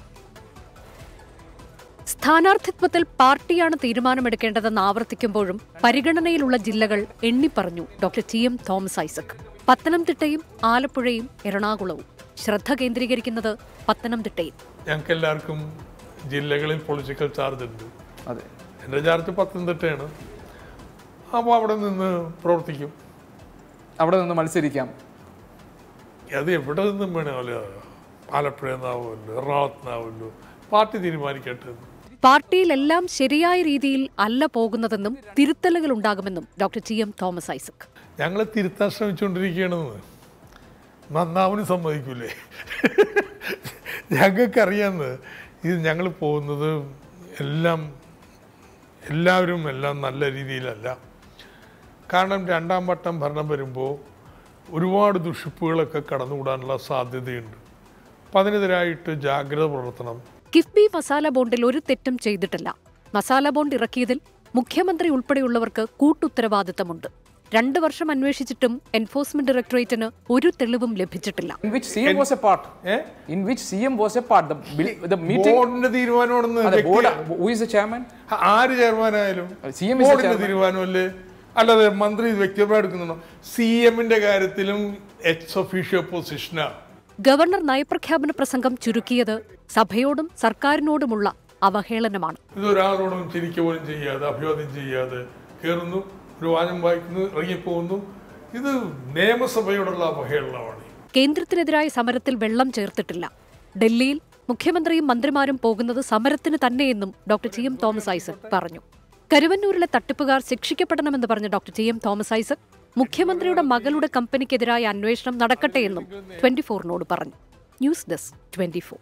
സ്ഥാനാർത്ഥിത്വത്തിൽ പാർട്ടിയാണ് തീരുമാനമെടുക്കേണ്ടതെന്ന് ആവർത്തിക്കുമ്പോഴും പരിഗണനയിലുള്ള ജില്ലകൾ എണ്ണിപ്പറഞ്ഞു doctor T M Thomas Isaac പത്തനംതിട്ടയും ആലപ്പുഴയും എറണാകുളവും ശ്രദ്ധ കേന്ദ്രീകരിക്കുന്നത് പത്തനംതിട്ടയിൽ ഞങ്ങൾക്ക് എല്ലാവർക്കും ജില്ലകളിൽ പൊളിറ്റിക്കൽ ചാർജ് ഉണ്ട് അതെ എൻ്റെ ചാർജ് പത്തനംതിട്ടയാണ് അപ്പോൾ അവിടെ നിന്ന് പ്രവർത്തിക്കും അവിടെ നിന്ന് മത്സരിക്കാം അത് എവിടെ നിന്നും വേണമല്ലോ ആലപ്പുഴ നിന്നാവുമല്ലോ എറണാകുളത്ത് നിന്നാവുമല്ലോ പാർട്ടി തീരുമാനിക്കട്ടെ പാർട്ടിയിലെല്ലാം ശരിയായ രീതിയിൽ അല്ല പോകുന്നതെന്നും തിരുത്തലുകൾ ഉണ്ടാകുമെന്നും doctor T M Thomas Isaac ഞങ്ങൾ തിരുത്താൻ ശ്രമിച്ചുകൊണ്ടിരിക്കുകയാണെന്ന് നന്നാവനും സമ്മതിക്കൂലേ ഞങ്ങൾക്കറിയാമെന്ന് ഇത് ഞങ്ങൾ പോകുന്നത് എല്ലാം എല്ലാവരും എല്ലാം നല്ല രീതിയിലല്ല കാരണം രണ്ടാം വട്ടം ഭരണം വരുമ്പോൾ ഒരുപാട് ദുഷിപ്പുകളൊക്കെ കടന്നുകൂടാനുള്ള സാധ്യതയുണ്ട് അപ്പം അതിനെതിരായിട്ട് ജാഗ്രത പുലർത്തണം കിഫ്ബി മസാല ബോണ്ടിൽ ഒരു തെറ്റും ചെയ്തിട്ടില്ല മസാല ബോണ്ട് ഇറക്കിയതിൽ മുഖ്യമന്ത്രി ഉൾപ്പെടെയുള്ളവർക്ക് കൂട്ടുത്തരവാദിത്തമുണ്ട് രണ്ടു വർഷം അന്വേഷിച്ചിട്ടും എൻഫോഴ്സ്മെന്റ് ഡയറക്ടറേറ്റിന് ഒരു തെളിവും ലഭിച്ചിട്ടില്ല In which CM was a part. In which CM was a part. The, bill- the meeting. ബോർഡിന്റെ തീരുമാനമാണെന്ന് അതെ, board- വ്യക്തി- who is the chairman? ആര് ചെയർമാനായാലും CM is the ബോർഡിന്റെ chairman. തീരുമാനമല്ലേ അല്ലാതെ മന്ത്രി വ്യക്തിപരമായി എടുക്കുന്നുണ്ടോ സി എമ്മിന്റെ കാര്യത്തിലും എക്സ് ഒഫീഷ്യോ പൊസിഷനാണ് ഗവർണർ നയപ്രഖ്യാപന പ്രസംഗം ചുരുക്കിയത് സഭയോടും സർക്കാരിനോടുമുള്ള അവഹേളനമാണ് ഇത് ഒരാളോടും ചിരിക്കുക പോലും ചെയ്യാതെ അഭിവാദ്യം ചെയ്യാതെ കയറുന്നു ഒരു വാചകം വായിക്കുന്നു ഇറങ്ങിപ്പോകുന്നു ഇത് നിയമസഭയോടുള്ള അവഹേളനമാണ് കേന്ദ്രത്തിനെതിരായ സമരത്തിൽ വെള്ളം ചേർത്തിട്ടില്ല ഡൽഹിയിൽ മുഖ്യമന്ത്രിയും മന്ത്രിമാരും പോകുന്നത് സമരത്തിന് തന്നെയെന്നും doctor T M Thomas Isaac പറഞ്ഞു കരുവന്നൂരിലെ തട്ടിപ്പുകാർ ശിക്ഷിക്കപ്പെടണമെന്ന് പറഞ്ഞ doctor T M Thomas Isaac മുഖ്യമന്ത്രിയുടെ മകളുടെ കമ്പനിക്കെതിരായ അന്വേഷണം നടക്കട്ടെയെന്നും ട്വന്റി ഫോറിനോട് പറഞ്ഞു news desk twenty four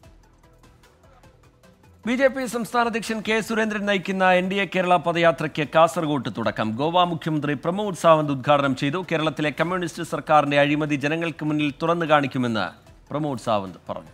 B J P സംസ്ഥാന അധ്യക്ഷൻ കെ സുരേന്ദ്രൻ നയിക്കുന്ന എൻ ഡി എ കേരള പദയാത്രയ്ക്ക് കാസർഗോട്ട് തുടക്കം ഗോവ മുഖ്യമന്ത്രി പ്രമോദ് സാവന്ത് ഉദ്ഘാടനം ചെയ്തു കേരളത്തിലെ കമ്മ്യൂണിസ്റ്റ് സർക്കാരിന്റെ അഴിമതി ജനങ്ങൾക്ക് മുന്നിൽ തുറന്നു കാണിക്കുമെന്ന് പ്രമോദ് സാവന്ത് പറഞ്ഞു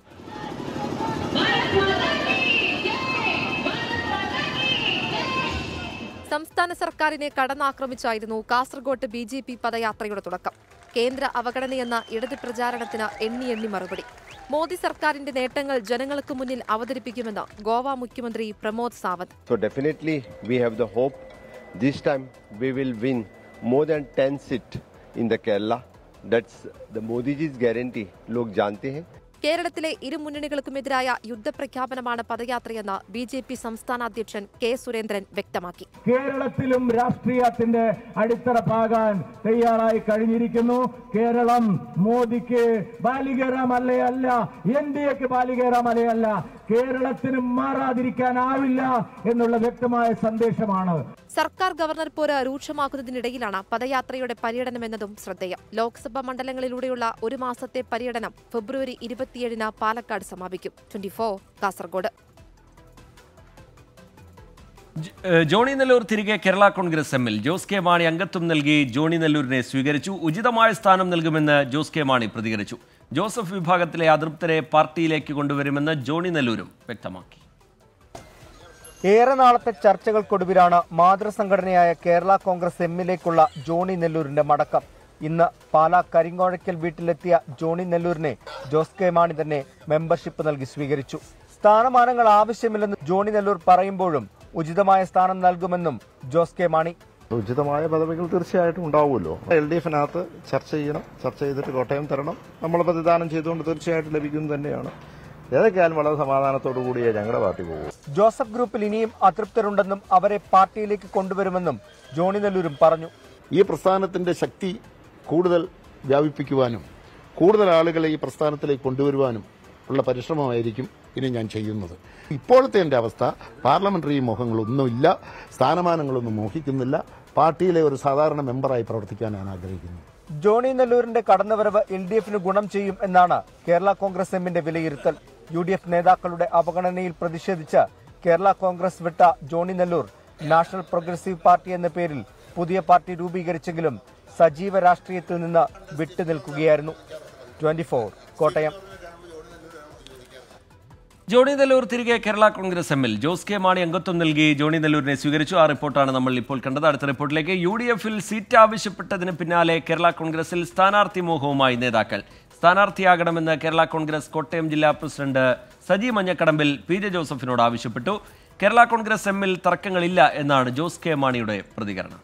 സംസ്ഥാന സർക്കാരിനെ കടന്നാക്രമിച്ചായിരുന്നു കാസർഗോട്ട് ബി ജെ പി പദയാത്രയുടെ തുടക്കം കേന്ദ്ര അവഗണനയെന്ന ഇടത് പ്രചാരണത്തിന് എണ്ണി എണ്ണി മറുപടി മോദി സർക്കാരിന്റെ നേട്ടങ്ങൾ ജനങ്ങൾക്ക് മുന്നിൽ അവതരിപ്പിക്കുമെന്ന് ഗോവ മുഖ്യമന്ത്രി Pramod Sawant So definitely we have the hope this time we will win more than 10 seat in the Kerala. That's the Modi ji's guarantee. लोग जानते हैं കേരളത്തിലെ ഇരു മുന്നണികൾക്കുമെതിരായ യുദ്ധപ്രഖ്യാപനമാണ് പദയാത്രയെന്ന് ബി ജെ പി സംസ്ഥാന അധ്യക്ഷൻ കെ സുരേന്ദ്രൻ വ്യക്തമാക്കി കേരളത്തിലും രാഷ്ട്രീയത്തിന്റെ അടിത്തറ പാകാൻ തയ്യാറായി കഴിഞ്ഞിരിക്കുന്നു കേരളം മോദിക്ക് ബാലികേറാം അല്ലേ അല്ല എൻ ഡി എക്ക് ബാലികേറാം അല്ലേ അല്ല കേരളത്തിന് മാറാതിരിക്കാനാവില്ല എന്നുള്ള വ്യക്തമായ സന്ദേശമാണ് സർക്കാർ ഗവർണർ പോര് രൂക്ഷമാക്കുന്നതിനിടയിലാണ് പദയാത്രയുടെ പര്യടനമെന്നതും ശ്രദ്ധേയം ലോക്സഭാ മണ്ഡലങ്ങളിലൂടെയുള്ള ഒരു മാസത്തെ പര്യടനം ഫെബ്രുവരി ഇരുപത്തിയേഴിന് പാലക്കാട് സമാപിക്കും ട്വന്റി കാസർഗോഡ് ഏഹ് ജോണി നെല്ലൂർ തിരികെ കേരള കോൺഗ്രസ് എമ്മിൽ ജോസ് കെ മാണി അംഗത്വം നൽകി ജോണി നെല്ലൂരിനെ സ്വീകരിച്ചു ഉചിതമായ സ്ഥാനം നൽകുമെന്ന് ജോസ് കെ മാണി പ്രതികരിച്ചു ജോസഫ് വിഭാഗത്തിലെ അതൃപ്തരെ പാർട്ടിയിലേക്ക് കൊണ്ടുവരുമെന്ന് ജോണി നെല്ലൂരും വ്യക്തമാക്കി ഏറെ നാളത്തെ ചർച്ചകൾക്കൊടുവിലാണ് മാതൃസംഘടനയായ കേരള കോൺഗ്രസ് എമ്മിലേക്കുള്ള ജോണി നെല്ലൂരിന്റെ മടക്കം ഇന്ന് പാലാ കരിങ്കോഴയ്ക്കൽ വീട്ടിലെത്തിയ ജോണി നെല്ലൂരിനെ ജോസ് കെ മാണി തന്നെ മെമ്പർഷിപ്പ് നൽകി സ്വീകരിച്ചു സ്ഥാനമാനങ്ങൾ ആവശ്യമില്ലെന്ന് ജോണി നെല്ലൂർ പറയുമ്പോഴും ഉചിതമായ സ്ഥാനം നൽകുമെന്നും ജോസ് കെ മാണി ഉചിതമായ പദവികൾ തീർച്ചയായിട്ടും ഉണ്ടാവുമല്ലോ എൽ ഡി എഫിനകത്ത് ചർച്ച ചെയ്യണം ചർച്ച ചെയ്തിട്ട് കോട്ടയം തരണം നമ്മൾ പ്രതിദാനം ചെയ്തുകൊണ്ട് തീർച്ചയായിട്ടും ലഭിക്കും തന്നെയാണ് ഏതൊക്കെയാലും വളരെ സമാധാനത്തോടു കൂടിയേ ഞങ്ങളുടെ പാർട്ടി പോകും ജോസഫ് ഗ്രൂപ്പിൽ ഇനിയും അതൃപ്തരുണ്ടെന്നും അവരെ പാർട്ടിയിലേക്ക് കൊണ്ടുവരുമെന്നും ജോണി നെല്ലൂരും പറഞ്ഞു ഈ പ്രസ്ഥാനത്തിന്റെ ശക്തി കൂടുതൽ വ്യാപിപ്പിക്കുവാനും കൂടുതൽ ആളുകളെ ഈ പ്രസ്ഥാനത്തിലേക്ക് കൊണ്ടുവരുവാനും ഉള്ള പരിശ്രമമായിരിക്കും ഇനി ഞാൻ ചെയ്യുന്നത് ഇപ്പോഴത്തെ എൻ്റെ അവസ്ഥ പാർലമെന്ററി മോഹങ്ങളൊന്നുമില്ല സ്ഥാനമാനങ്ങളൊന്നും മോഹിക്കുന്നില്ല പാർട്ടിയിലെ ഒരു സാധാരണ മെമ്പറായി പ്രവർത്തിക്കാൻ ഞാൻ ആഗ്രഹിക്കുന്നു ജോണി നെല്ലൂരിന്റെ കടന്നുവരവ് എൽ ഡി എഫിന് ഗുണം ചെയ്യും എന്നാണ് കേരള കോൺഗ്രസ് എമ്മിന്റെ വിലയിരുത്തൽ യു ഡി എഫ് നേതാക്കളുടെ അവഗണനയിൽ പ്രതിഷേധിച്ച് കേരള കോൺഗ്രസ് വിട്ട Johnny Nelloor national progressive party എന്ന പേരിൽ പുതിയ പാർട്ടി രൂപീകരിച്ചെങ്കിലും സജീവ രാഷ്ട്രീയത്തിൽ നിന്ന് വിട്ടുനിൽക്കുകയായിരുന്നു ട്വന്റി കോട്ടയം ജോണി നെല്ലൂർ തിരികെ കേരള കോൺഗ്രസ് എമ്മിൽ ജോസ് കെ മാണി അംഗത്വം നൽകി ജോണി നെല്ലൂരിനെ സ്വീകരിച്ചു ആ റിപ്പോർട്ടാണ് നമ്മൾ ഇപ്പോൾ കണ്ടത് അടുത്ത റിപ്പോർട്ടിലേക്ക് യു ഡി എഫിൽ സീറ്റ് ആവശ്യപ്പെട്ടതിന് പിന്നാലെ കേരള കോൺഗ്രസിൽ സ്ഥാനാർത്ഥി മോഹവുമായി നേതാക്കൾ സ്ഥാനാർത്ഥിയാകണമെന്ന് കേരള കോൺഗ്രസ് കോട്ടയം ജില്ലാ president Saji Manjakadambil P J ജോസഫിനോട് ആവശ്യപ്പെട്ടു കേരള കോൺഗ്രസ് എമ്മിൽ തർക്കങ്ങളില്ല എന്നാണ് ജോസ് കെ മാണിയുടെ പ്രതികരണം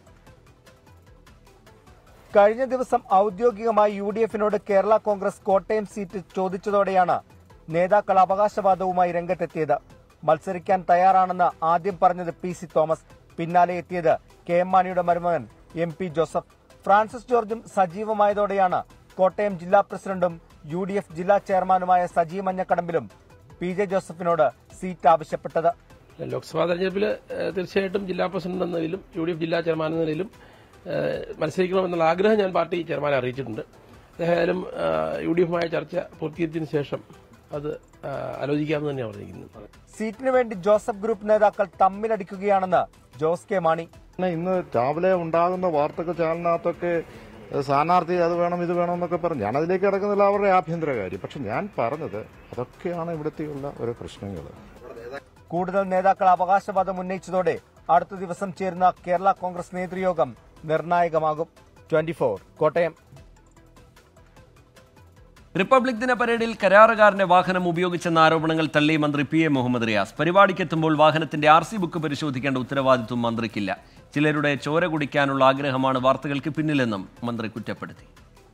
കഴിഞ്ഞ ദിവസം ഔദ്യോഗികമായി യു ഡി എഫിനോട് കേരള കോൺഗ്രസ് കോട്ടയം സീറ്റ് ചോദിച്ചതോടെയാണ് നേതാക്കൾ അവകാശവാദവുമായി രംഗത്തെത്തിയത് മത്സരിക്കാൻ തയ്യാറാണെന്ന് ആദ്യം പറഞ്ഞത് പി സി തോമസ് പിന്നാലെ എത്തിയത് കെ എം മാണിയുടെ മരുമകൻ എം പി ജോസഫ് ഫ്രാൻസിസ് ജോർജും സജീവമായതോടെയാണ് കോട്ടയം ജില്ലാ പ്രസിഡന്റും യു ഡി എഫ് ജില്ലാ ചെയർമാനുമായ സജീവ് മഞ്ഞക്കടമ്പിലും പി ജെ ജോസഫിനോട് സീറ്റ് ആവശ്യപ്പെട്ടത് ലോക്സഭാ തെരഞ്ഞെടുപ്പിൽ ഏഹ്, തീർച്ചയായിട്ടും ജില്ലാ പ്രസിഡന്റ് എന്ന നിലയിലും യു ഡി എഫ് ജില്ലാ ചെയർമാൻ എന്ന നിലയിലും ഏഹ്, മത്സരിക്കണമെന്നുള്ള ആഗ്രഹം ഞാൻ പാർട്ടി ചെയർമാനെ അറിയിച്ചിട്ടുണ്ട് ഏതായാലും ഏഹ്, യു ഡി എഫുമായ ചർച്ച പൂർത്തീകരിച്ചതിന് ശേഷം അത് ഏഹ്, ആലോചിക്കാമെന്ന് തന്നെയാണ് പറഞ്ഞിരിക്കുന്നത് സീറ്റിനു വേണ്ടി ജോസഫ് ഗ്രൂപ്പ് നേതാക്കൾ തമ്മിലടിക്കുകയാണെന്ന് ജോസ് കെ മാണി പിന്നെ ഇന്ന് രാവിലെ ഉണ്ടാകുന്ന വാർത്തകൾ ചാനലിനകത്തൊക്കെ ഏഹ്, സ്ഥാനാർത്ഥി അത് വേണം ഇത് വേണം എന്നൊക്കെ പറഞ്ഞു ഞാൻ അതിലേക്ക് കിടക്കുന്നില്ല അവരുടെ ആഭ്യന്തര കാര്യം പക്ഷെ ഞാൻ പറഞ്ഞത് അതൊക്കെയാണ് ഇവിടുത്തെയുള്ള ഓരോ പ്രശ്നങ്ങൾ കൂടുതൽ നേതാക്കൾ അവകാശവാദം ഉന്നയിച്ചതോടെ അടുത്ത ദിവസം ചേരുന്ന കേരള കോൺഗ്രസ് നേതൃയോഗം നിർണായകമാകും ട്വന്റി കോട്ടയം റിപ്പബ്ലിക് ദിന പരേഡിൽ കരാറുകാരന്റെ വാഹനം ഉപയോഗിച്ചെന്ന ആരോപണങ്ങൾ തള്ളി മന്ത്രി പി എ മുഹമ്മദ് റിയാസ് പരിപാടിക്കെത്തുമ്പോൾ വാഹനത്തിന്റെ ആർ സി ബുക്ക് പരിശോധിക്കേണ്ട ഉത്തരവാദിത്വം മന്ത്രിക്കില്ല ചിലരുടെ ചോര കുടിക്കാനുള്ള ആഗ്രഹമാണ് വാർത്തകൾക്ക് പിന്നിലെന്നും മന്ത്രി കുറ്റപ്പെടുത്തി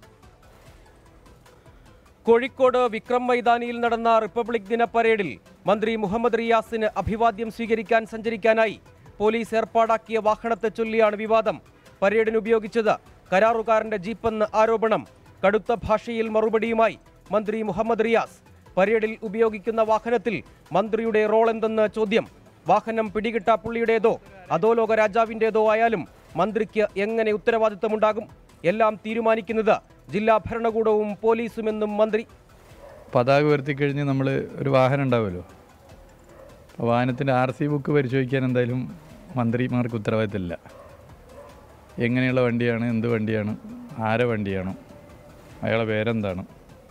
കോഴിക്കോട് വിക്രം മൈതാനിയിൽ നടന്ന റിപ്പബ്ലിക് ദിന പരേഡിൽ മന്ത്രി മുഹമ്മദ് റിയാസിന് അഭിവാദ്യം സ്വീകരിക്കാൻ സഞ്ചരിക്കാനായി പോലീസ് ഏർപ്പാടാക്കിയ വാഹനത്തെ ചൊല്ലിയാണ് വിവാദം പരേഡിന് ഉപയോഗിച്ചത് കരാറുകാരന്റെ ജീപ്പെന്ന് ആരോപണം കടുത്ത ഭാഷയിൽ മറുപടിയുമായി മന്ത്രി മുഹമ്മദ് റിയാസ് പരേഡിൽ ഉപയോഗിക്കുന്ന വാഹനത്തിൽ മന്ത്രിയുടെ റോൾ എന്തെന്ന് ചോദ്യം വാഹനം പിടികിട്ട പുള്ളിയുടേതോ അധോലോക രാജാവിൻ്റെതോ ആയാലും മന്ത്രിക്ക് എങ്ങനെ ഉത്തരവാദിത്തമുണ്ടാകും എല്ലാം തീരുമാനിക്കുന്നത് ജില്ലാ ഭരണകൂടവും പോലീസുമെന്നും മന്ത്രി പതാക ഉയർത്തിക്കഴിഞ്ഞ് നമ്മൾ ഒരു വാഹനം ഉണ്ടാവുമല്ലോ അപ്പോൾ വാഹനത്തിൻ്റെ ആർ സി ബുക്ക് പരിശോധിക്കാൻ എന്തായാലും മന്ത്രിമാർക്ക് ഉത്തരവാദിത്തമില്ല എങ്ങനെയുള്ള വണ്ടിയാണ് എന്ത് വണ്ടിയാണ് ആരെ വണ്ടിയാണ് അയാളെ പേരെന്താണ്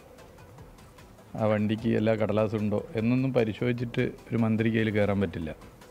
ആ വണ്ടിക്ക് എല്ലാ കടലാസും ഉണ്ടോ എന്നൊന്നും പരിശോധിച്ചിട്ട് ഒരു മന്ത്രിക്ക് അതിൽ കയറാൻ പറ്റില്ല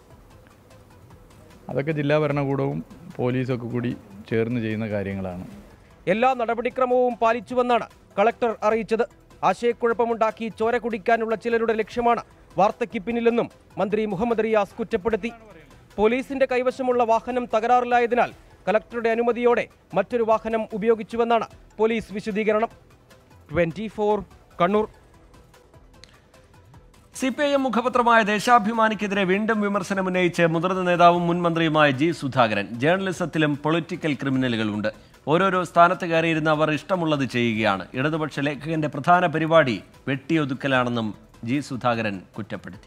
അതൊക്കെ ജില്ലാ ഭരണകൂടവും പോലീസൊക്കെ കൂടി ചേർന്ന് ചെയ്യുന്ന കാര്യങ്ങളാണ് എല്ലാ നടപടിക്രമവും പാലിച്ചുവെന്നാണ് കളക്ടർ അറിയിച്ചത് ആശയക്കുഴപ്പമുണ്ടാക്കി ചോര കുടിക്കാനുള്ള ചിലരുടെ ലക്ഷ്യമാണ് വാർത്തയ്ക്ക് പിന്നിലെന്നും മന്ത്രി മുഹമ്മദ് റിയാസ് കുറ്റപ്പെടുത്തി പോലീസിന്റെ കൈവശമുള്ള വാഹനം തകരാറിലായതിനാൽ കളക്ടറുടെ അനുമതിയോടെ മറ്റൊരു വാഹനം ഉപയോഗിച്ചുവെന്നാണ് പോലീസ് വിശദീകരണം twenty Kannur C P I M മുഖപത്രമായ ദേശാഭിമാനിക്കെതിരെ വീണ്ടും വിമർശനം ഉന്നയിച്ച് മുതിർന്ന നേതാവും മുൻ മന്ത്രിയുമായ ജി സുധാകരൻ ജേർണലിസത്തിലും പൊളിറ്റിക്കൽ ക്രിമിനലുകളുണ്ട് ഓരോരോ സ്ഥാനത്ത് കയറിയിരുന്ന അവർ ഇഷ്ടമുള്ളത് ചെയ്യുകയാണ് ഇടതുപക്ഷ ലേഖകന്റെ പ്രധാന പരിപാടി വെട്ടിയൊതുക്കലാണെന്നും ജി സുധാകരൻ കുറ്റപ്പെടുത്തി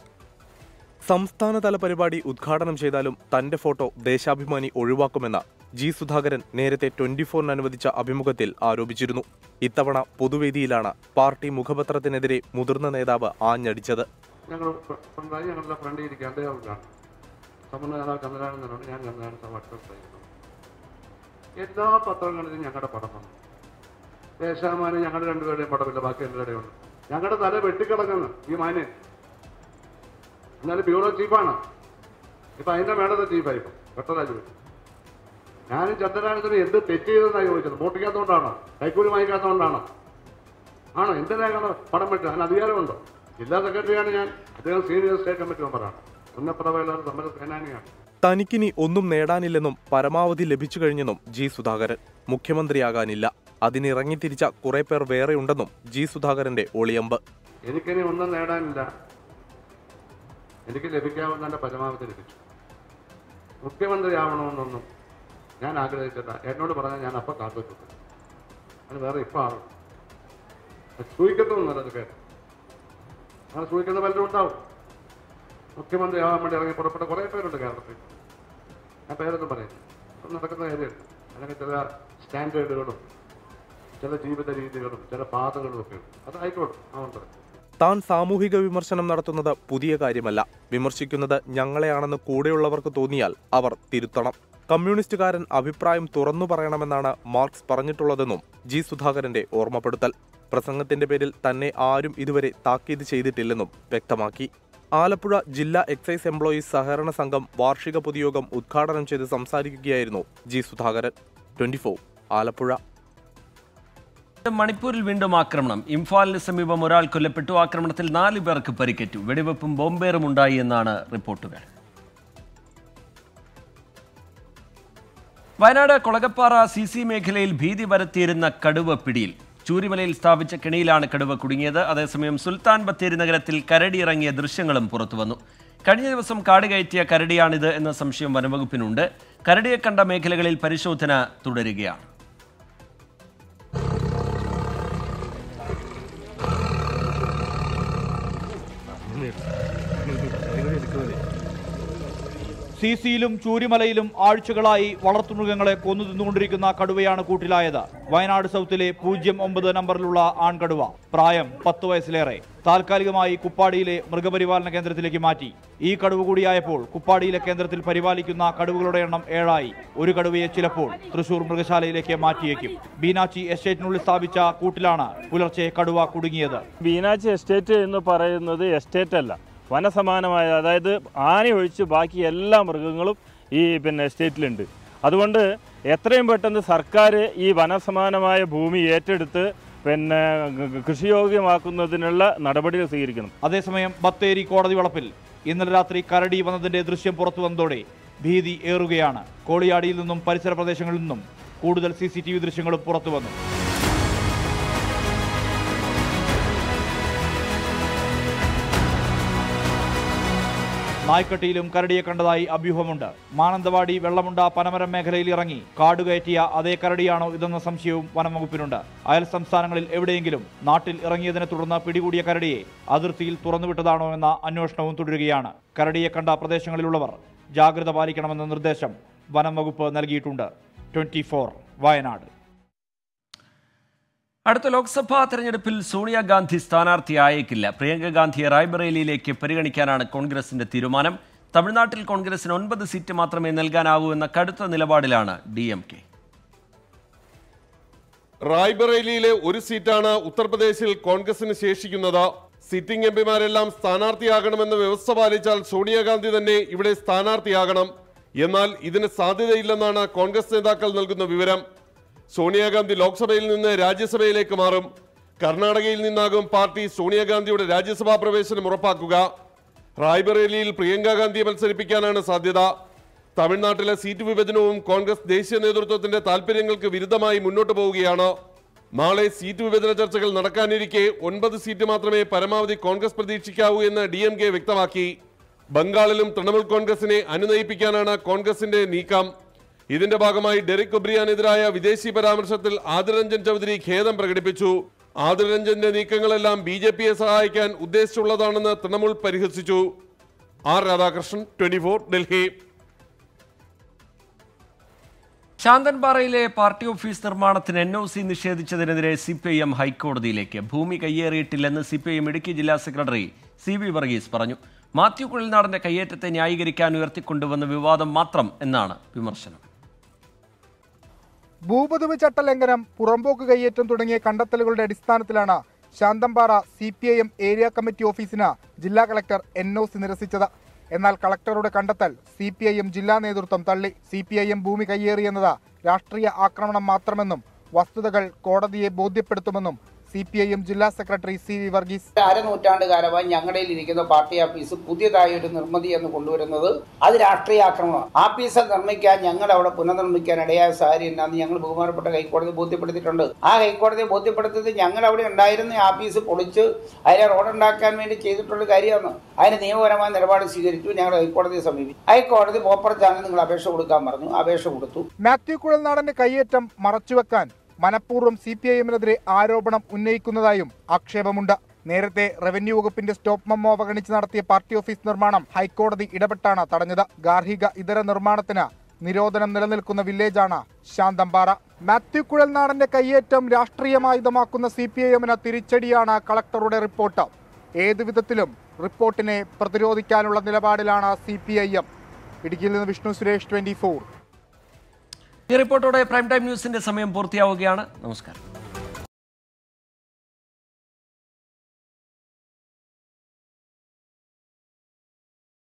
സംസ്ഥാനതല പരിപാടി ഉദ്ഘാടനം ചെയ്താലും തന്റെ ഫോട്ടോ ദേശാഭിമാനി ഒഴിവാക്കുമെന്ന് ജി സുധാകരൻ നേരത്തെ ട്വന്റി ഫോറിന് അനുവദിച്ച അഭിമുഖത്തിൽ ആരോപിച്ചിരുന്നു ഇത്തവണ പൊതുവേദിയിലാണ് പാർട്ടി മുഖപത്രത്തിനെതിരെ മുതിർന്ന നേതാവ് ആഞ്ഞടിച്ചത് ഞങ്ങൾ പിണറായി ഞങ്ങളുടെ ഫ്രണ്ടിൽ ഇരിക്കുക അദ്ദേഹമാണ് സമന്വയ നേതാവ് ചന്ദ്രനാഥനാണ് ഞാൻ ചന്ദ്രനാഥൻ വാട്സപ്പ് എല്ലാ പത്രങ്ങളിലും ഞങ്ങളുടെ പടം വന്നു ദേശാമാനം ഞങ്ങളുടെ രണ്ടുപേരുടെയും പടമില്ല ബാക്കി എല്ലാവരുടെയും ഉണ്ട് ഞങ്ങളുടെ തല വെട്ടിക്കിടക്കുന്നു ഈ മാന് എന്നാലും ബ്യൂറോ ചീഫാണ് ഇപ്പൊ അതിന്റെ മേളത്തെ ചീഫായി ഇപ്പൊ വെട്ടരാജു ഞാനും ചന്ദ്രനാഥനും എന്ത് തെറ്റ് ചെയ്തെന്നാണ് ചോദിച്ചത് വോട്ടിക്കാത്തതുകൊണ്ടാണോ കൈക്കൂലി വാങ്ങിക്കാത്തതുകൊണ്ടാണോ ആണോ എന്തിനാണ് പടം വെട്ടത് അതിന് അധികാരമുണ്ടോ ജില്ലാ സെക്രട്ടറിയാണ് ഞാൻ അദ്ദേഹം സീനിയർ സ്റ്റേറ്റ് കമ്മിറ്റി മെമ്പറാണ് ഉന്നപ്രവേലാർ സമര സേനാനിയാണ് തനിക്കിനി ഒന്നും നേടാനില്ലെന്നും പരമാവധി ലഭിച്ചു കഴിഞ്ഞെന്നും ജി സുധാകരൻ മുഖ്യമന്ത്രിയാകാനില്ല അതിനിറങ്ങിത്തിരിച്ച കുറെ പേർ വേറെയുണ്ടെന്നും ജി സുധാകരന്റെ ഒളിയമ്പ് എനിക്കിനി ഒന്നും നേടാനില്ല എനിക്ക് ലഭിക്കാവുന്നതിന്റെ പരമാവധി ലഭിച്ചു മുഖ്യമന്ത്രിയാവണമെന്നൊന്നും ഞാൻ ആഗ്രഹിച്ചില്ല എന്നോട് പറഞ്ഞാൽ ഞാൻ അപ്പം കാത്തിട്ടുണ്ട് അത് വേറെ ഇപ്പം ആവും സൂഹിക്കത്തൊന്നും അത് കേട്ടോ അങ്ങനെ സൂഹിക്കുന്ന പലരും ഉണ്ടാവും മുഖ്യമന്ത്രി ആവാൻ വേണ്ടി ഇറങ്ങി പുറപ്പെട്ട കുറേ പേരുണ്ട് കേരളത്തിൽ ഞാൻ പേരൊന്നും പറയുന്നു അത് നടക്കുന്ന കാര്യമുണ്ട് അല്ലെങ്കിൽ ചില സ്റ്റാൻഡേർഡുകളും ചില ജീവിത രീതികളും ചില പാതകളും ഒക്കെ ഉണ്ട് അത് ആയിക്കോട്ടെ ആ ഉണ്ട് താൻ സാമൂഹിക വിമർശനം നടത്തുന്നത് പുതിയ കാര്യമല്ല വിമർശിക്കുന്നത് ഞങ്ങളെയാണെന്ന് കൂടെയുള്ളവർക്ക് തോന്നിയാൽ അവർ തിരുത്തണം കമ്മ്യൂണിസ്റ്റുകാരൻ അഭിപ്രായം തുറന്നു പറയണമെന്നാണ് മാർക്സ് പറഞ്ഞിട്ടുള്ളതെന്നും ജി സുധാകരന്റെ ഓർമ്മപ്പെടുത്തൽ പ്രസംഗത്തിന്റെ പേരിൽ തന്നെ ആരും ഇതുവരെ താക്കീത് ചെയ്തിട്ടില്ലെന്നും വ്യക്തമാക്കി ആലപ്പുഴ ജില്ലാ എക്സൈസ് എംപ്ലോയീസ് സഹകരണ സംഘം വാർഷിക പൊതുയോഗം ഉദ്ഘാടനം ചെയ്ത് സംസാരിക്കുകയായിരുന്നു ജി സുധാകരൻ ട്വന്റി ആലപ്പുഴ മണിപ്പൂരിൽ വീണ്ടും ആക്രമണം ഇംഫാലിന് സമീപം ഒരാൾ കൊല്ലപ്പെട്ടു ആക്രമണത്തിൽ നാല് പേർക്ക് പരിക്കേറ്റു വെടിവെപ്പും ബോംബേറും ഉണ്ടായി എന്നാണ് റിപ്പോർട്ടുകൾ വയനാട് കൊളകപ്പാറ സി സി മേഖലയിൽ ഭീതി പരത്തിയിരുന്ന കടുവ പിടിയിൽ ചൂരിമലയിൽ സ്ഥാപിച്ച കെണിയിലാണ് കടുവ കുടുങ്ങിയത് അതേസമയം സുൽത്താൻ ബത്തേരി നഗരത്തിൽ കരടി ഇറങ്ങിയ ദൃശ്യങ്ങളും പുറത്തുവന്നു കഴിഞ്ഞ ദിവസം കാട് കയറ്റിയ കരടിയാണിത് എന്ന സംശയം വനവകുപ്പിനുണ്ട് കരടിയെ കണ്ട മേഖലകളിൽ പരിശോധന തുടരുകയാണ് സി സിയിലും ചൂരിമലയിലും ആഴ്ചകളായി വളർത്തുമൃഗങ്ങളെ കൊന്നു തിന്നുകൊണ്ടിരിക്കുന്ന കടുവയാണ് കൂട്ടിലായത് വയനാട് സൗത്തിലെ പൂജ്യം ഒമ്പത് നമ്പറിലുള്ള ആൺകടുവ പ്രായം പത്ത് വയസ്സിലേറെ താൽക്കാലികമായി കുപ്പാടിയിലെ മൃഗപരിപാലന കേന്ദ്രത്തിലേക്ക് മാറ്റി ഈ കടുവ കൂടിയായപ്പോൾ കുപ്പാടിയിലെ കേന്ദ്രത്തിൽ പരിപാലിക്കുന്ന കടുവകളുടെ എണ്ണം ഏഴായി ഒരു കടുവയെ ചിലപ്പോൾ തൃശൂർ മൃഗശാലയിലേക്ക് മാറ്റിയേക്കും ബീനാച്ചി എസ്റ്റേറ്റിനുള്ളിൽ സ്ഥാപിച്ച കൂട്ടിലാണ് പുലർച്ചെ കടുവ കുടുങ്ങിയത് ബീനാച്ചി എസ്റ്റേറ്റ് എന്ന് പറയുന്നത് എസ്റ്റേറ്റ് അല്ല വനസമാനമായ അതായത് ആന ഒഴിച്ച് ബാക്കി എല്ലാ മൃഗങ്ങളും ഈ പിന്നെ എസ്റ്റേറ്റിലുണ്ട് അതുകൊണ്ട് എത്രയും പെട്ടെന്ന് സർക്കാർ ഈ വനസമാനമായ ഭൂമി ഏറ്റെടുത്ത് പിന്നെ കൃഷിയോഗ്യമാക്കുന്നതിനുള്ള നടപടികൾ സ്വീകരിക്കണം അതേസമയം ബത്തേരി കോടതി വളപ്പിൽ ഇന്നലെ രാത്രി കരടി വന്നതിന്റെ ദൃശ്യം പുറത്തു വന്നതോടെ ഭീതി ഏറുകയാണ് കോളിയാടിയിൽ നിന്നും പരിസര പ്രദേശങ്ങളിൽ നിന്നും കൂടുതൽ സി സി ടി വി ദൃശ്യങ്ങളും പുറത്തു വന്നു നായ്ക്കട്ടിയിലും കരടിയെ കണ്ടതായി അഭ്യൂഹമുണ്ട് മാനന്തവാടി വെള്ളമുണ്ട പനമരം മേഖലയിൽ ഇറങ്ങി കാടുകയറ്റിയ അതേ കരടിയാണോ ഇതെന്ന സംശയവും വനംവകുപ്പിനുണ്ട് അയൽ സംസ്ഥാനങ്ങളിൽ എവിടെയെങ്കിലും നാട്ടിൽ ഇറങ്ങിയതിനെ തുടർന്ന് പിടികൂടിയ കരടിയെ അതിർത്തിയിൽ തുറന്നുവിട്ടതാണോ എന്ന അന്വേഷണവും തുടരുകയാണ് കരടിയെ കണ്ട പ്രദേശങ്ങളിലുള്ളവർ ജാഗ്രത പാലിക്കണമെന്ന നിർദ്ദേശം വനംവകുപ്പ് നൽകിയിട്ടുണ്ട് ട്വന്റി വയനാട് അടുത്ത ലോക്സഭാ തെരഞ്ഞെടുപ്പിൽ സോണിയാഗാന്ധി സ്ഥാനാർത്ഥിയായേക്കില്ല പ്രിയങ്ക ഗാന്ധിയെ റായ്ബറേലിയിലേക്ക് പരിഗണിക്കാനാണ് കോൺഗ്രസിന്റെ തീരുമാനം തമിഴ്നാട്ടിൽ കോൺഗ്രസിന് ഒൻപത് സീറ്റ് മാത്രമേ നൽകാനാവൂ എന്ന കടുത്ത നിലപാടിലാണ് ഡി എം കെ റായ്ബറേലിയിലെ ഒരു സീറ്റാണ് ഉത്തർപ്രദേശിൽ കോൺഗ്രസിന് ശേഷിക്കുന്നത് സിറ്റിംഗ് എംപിമാരെല്ലാം സ്ഥാനാർത്ഥിയാകണമെന്ന വ്യവസ്ഥ പാലിച്ചാൽ സോണിയാഗാന്ധി തന്നെ ഇവിടെ സ്ഥാനാർത്ഥിയാകണം എന്നാൽ ഇതിന് സാധ്യതയില്ലെന്നാണ് കോൺഗ്രസ് നേതാക്കൾ നൽകുന്ന വിവരം സോണിയാഗാന്ധി ലോക്സഭയിൽ നിന്ന് രാജ്യസഭയിലേക്ക് മാറും കർണാടകയിൽ നിന്നാകും പാർട്ടി സോണിയാഗാന്ധിയുടെ രാജ്യസഭാ പ്രവേശനം ഉറപ്പാക്കുക റായ്ബറേലിയിൽ പ്രിയങ്ക ഗാന്ധിയെ മത്സരിപ്പിക്കാനാണ് സാധ്യത തമിഴ്നാട്ടിലെ സീറ്റ് വിഭജനവും കോൺഗ്രസ് ദേശീയ നേതൃത്വത്തിന്റെ താൽപര്യങ്ങൾക്ക് വിരുദ്ധമായി മുന്നോട്ട് പോവുകയാണ് നാളെ സീറ്റ് വിഭജന ചർച്ചകൾ നടക്കാനിരിക്കെ ഒൻപത് സീറ്റ് മാത്രമേ പരമാവധി കോൺഗ്രസ് പ്രതീക്ഷിക്കാവൂ എന്ന് ഡി എം കെ വ്യക്തമാക്കി ബംഗാളിലും തൃണമൂൽ കോൺഗ്രസിനെ അനുനയിപ്പിക്കാനാണ് കോൺഗ്രസിന്റെ നീക്കം ഇതിന്റെ ഭാഗമായി ഡെറിക് ഒബ്രിയാനെതിരായ വിദേശി പരാമർശത്തിൽ ആദിരഞ്ജൻ ചൗധരി ഖേദം പ്രകടിപ്പിച്ചു ആദിരഞ്ജന്റെ നീക്കങ്ങളെല്ലാം ബി ജെ പിയെ സഹായിക്കാൻ ഉദ്ദേശിച്ചുള്ളതാണെന്ന് തൃണമൂൽ പരിഹസിച്ചു ആർ രാധാകൃഷ്ണൻ ട്വന്റി ഡൽഹി ശാന്തൻപാറയിലെ പാർട്ടി ഓഫീസ് നിർമ്മാണത്തിന് എൻ ഒ സി നിഷേധിച്ചതിനെതിരെ സി പി ഐ എം ഹൈക്കോടതിയിലേക്ക് ഭൂമി കയ്യേറിയിട്ടില്ലെന്ന് C P I M Idukki ജില്ലാ സെക്രട്ടറി സി വി വർഗീസ് പറഞ്ഞു മാത്യു കുഴൽനാടന്റെ കയ്യേറ്റത്തെ ന്യായീകരിക്കാൻ ഉയർത്തിക്കൊണ്ടുവന്ന വിവാദം മാത്രം എന്നാണ് വിമർശനം ഭൂപതിവ് ചട്ടലംഘനം പുറമ്പോക്ക് കയ്യേറ്റം തുടങ്ങിയ കണ്ടെത്തലുകളുടെ അടിസ്ഥാനത്തിലാണ് Santhanpara C P I M area committee ഓഫീസിന് ജില്ലാ കളക്ടർ എൻ ഒ സി നിരസിച്ചത് എന്നാൽ കളക്ടറുടെ കണ്ടെത്തൽ സി പി ഐ എം ജില്ലാ നേതൃത്വം തള്ളി സി പി ഐ എം ഭൂമി കയ്യേറിയെന്നത് രാഷ്ട്രീയ ആക്രമണം മാത്രമെന്നും വസ്തുതകൾ കോടതിയെ ബോധ്യപ്പെടുത്തുമെന്നും സി പി ഐ എം ജില്ലാ സെക്രട്ടറി സി വി വർഗീസ് അരനൂറ്റാണ്ട് കാലമായി ഞങ്ങളുടെ ഇരിക്കുന്ന പാർട്ടി ആഫീസ് പുതിയതായി ഒരു നിർമ്മിതി എന്ന് കൊണ്ടുവരുന്നത് അത് രാഷ്ട്രീയ ആക്രമണമാണ് ആഫീസ് നിർമ്മിക്കാൻ ഞങ്ങൾ അവിടെ പുനർനിർമ്മിക്കാൻ ഇടയായ സാഹചര്യം എന്നാന്ന് ഞങ്ങൾ ബഹുമാനപ്പെട്ട ഹൈക്കോടതി ബോധ്യപ്പെടുത്തിയിട്ടുണ്ട് ആ ഹൈക്കോടതിയെ ബോധ്യപ്പെടുത്തിയത് ഞങ്ങൾ അവിടെ ഉണ്ടായിരുന്ന ആഫീസ് പൊളിച്ച് അതിനെ റോഡ് ഉണ്ടാക്കാൻ വേണ്ടി ചെയ്തിട്ടുള്ള കാര്യമാണ് അതിന് നിയമപരമായ നിലപാട് സ്വീകരിച്ചു ഞങ്ങൾ ഹൈക്കോടതിയെ സമീപിച്ചു ഹൈക്കോടതി പോപ്പറച്ചാണ് നിങ്ങൾ അപേക്ഷ കൊടുക്കാൻ പറഞ്ഞു അപേക്ഷ കൊടുത്തു മാത്യു കുഴൽനാടന്റെ കയ്യേറ്റം മറച്ചുവെക്കാൻ മനഃപൂർവ്വം സി പി ഐ എമ്മിനെതിരെ ആരോപണം ഉന്നയിക്കുന്നതായും ആക്ഷേപമുണ്ട് നേരത്തെ റവന്യൂ വകുപ്പിന്റെ സ്റ്റോപ്പ് മെമ്മോ അവഗണിച്ച് നടത്തിയ പാർട്ടി ഓഫീസ് നിർമ്മാണം ഹൈക്കോടതി ഇടപെട്ടാണ് തടഞ്ഞത് ഗാർഹിക ഇതര നിർമ്മാണത്തിന് നിരോധനം നിലനിൽക്കുന്ന വില്ലേജാണ് ശാന്തമ്പാറ മാത്യു കുഴൽനാടന്റെ കയ്യേറ്റം രാഷ്ട്രീയമായുധമാക്കുന്ന സി പി ഐ എമ്മിന് തിരിച്ചടിയാണ് കളക്ടറുടെ റിപ്പോർട്ട് ഏതു വിധത്തിലും റിപ്പോർട്ടിനെ പ്രതിരോധിക്കാനുള്ള നിലപാടിലാണ് സി പി ഐ എം ഇടുക്കിയിൽ നിന്ന് വിഷ്ണു സുരേഷ് ട്വന്റി ഫോർ ഈ റിപ്പോർട്ടോടെ പ്രൈം ടൈം ന്യൂസിന്റെ സമയം പൂർത്തിയാവുകയാണ് നമസ്കാരം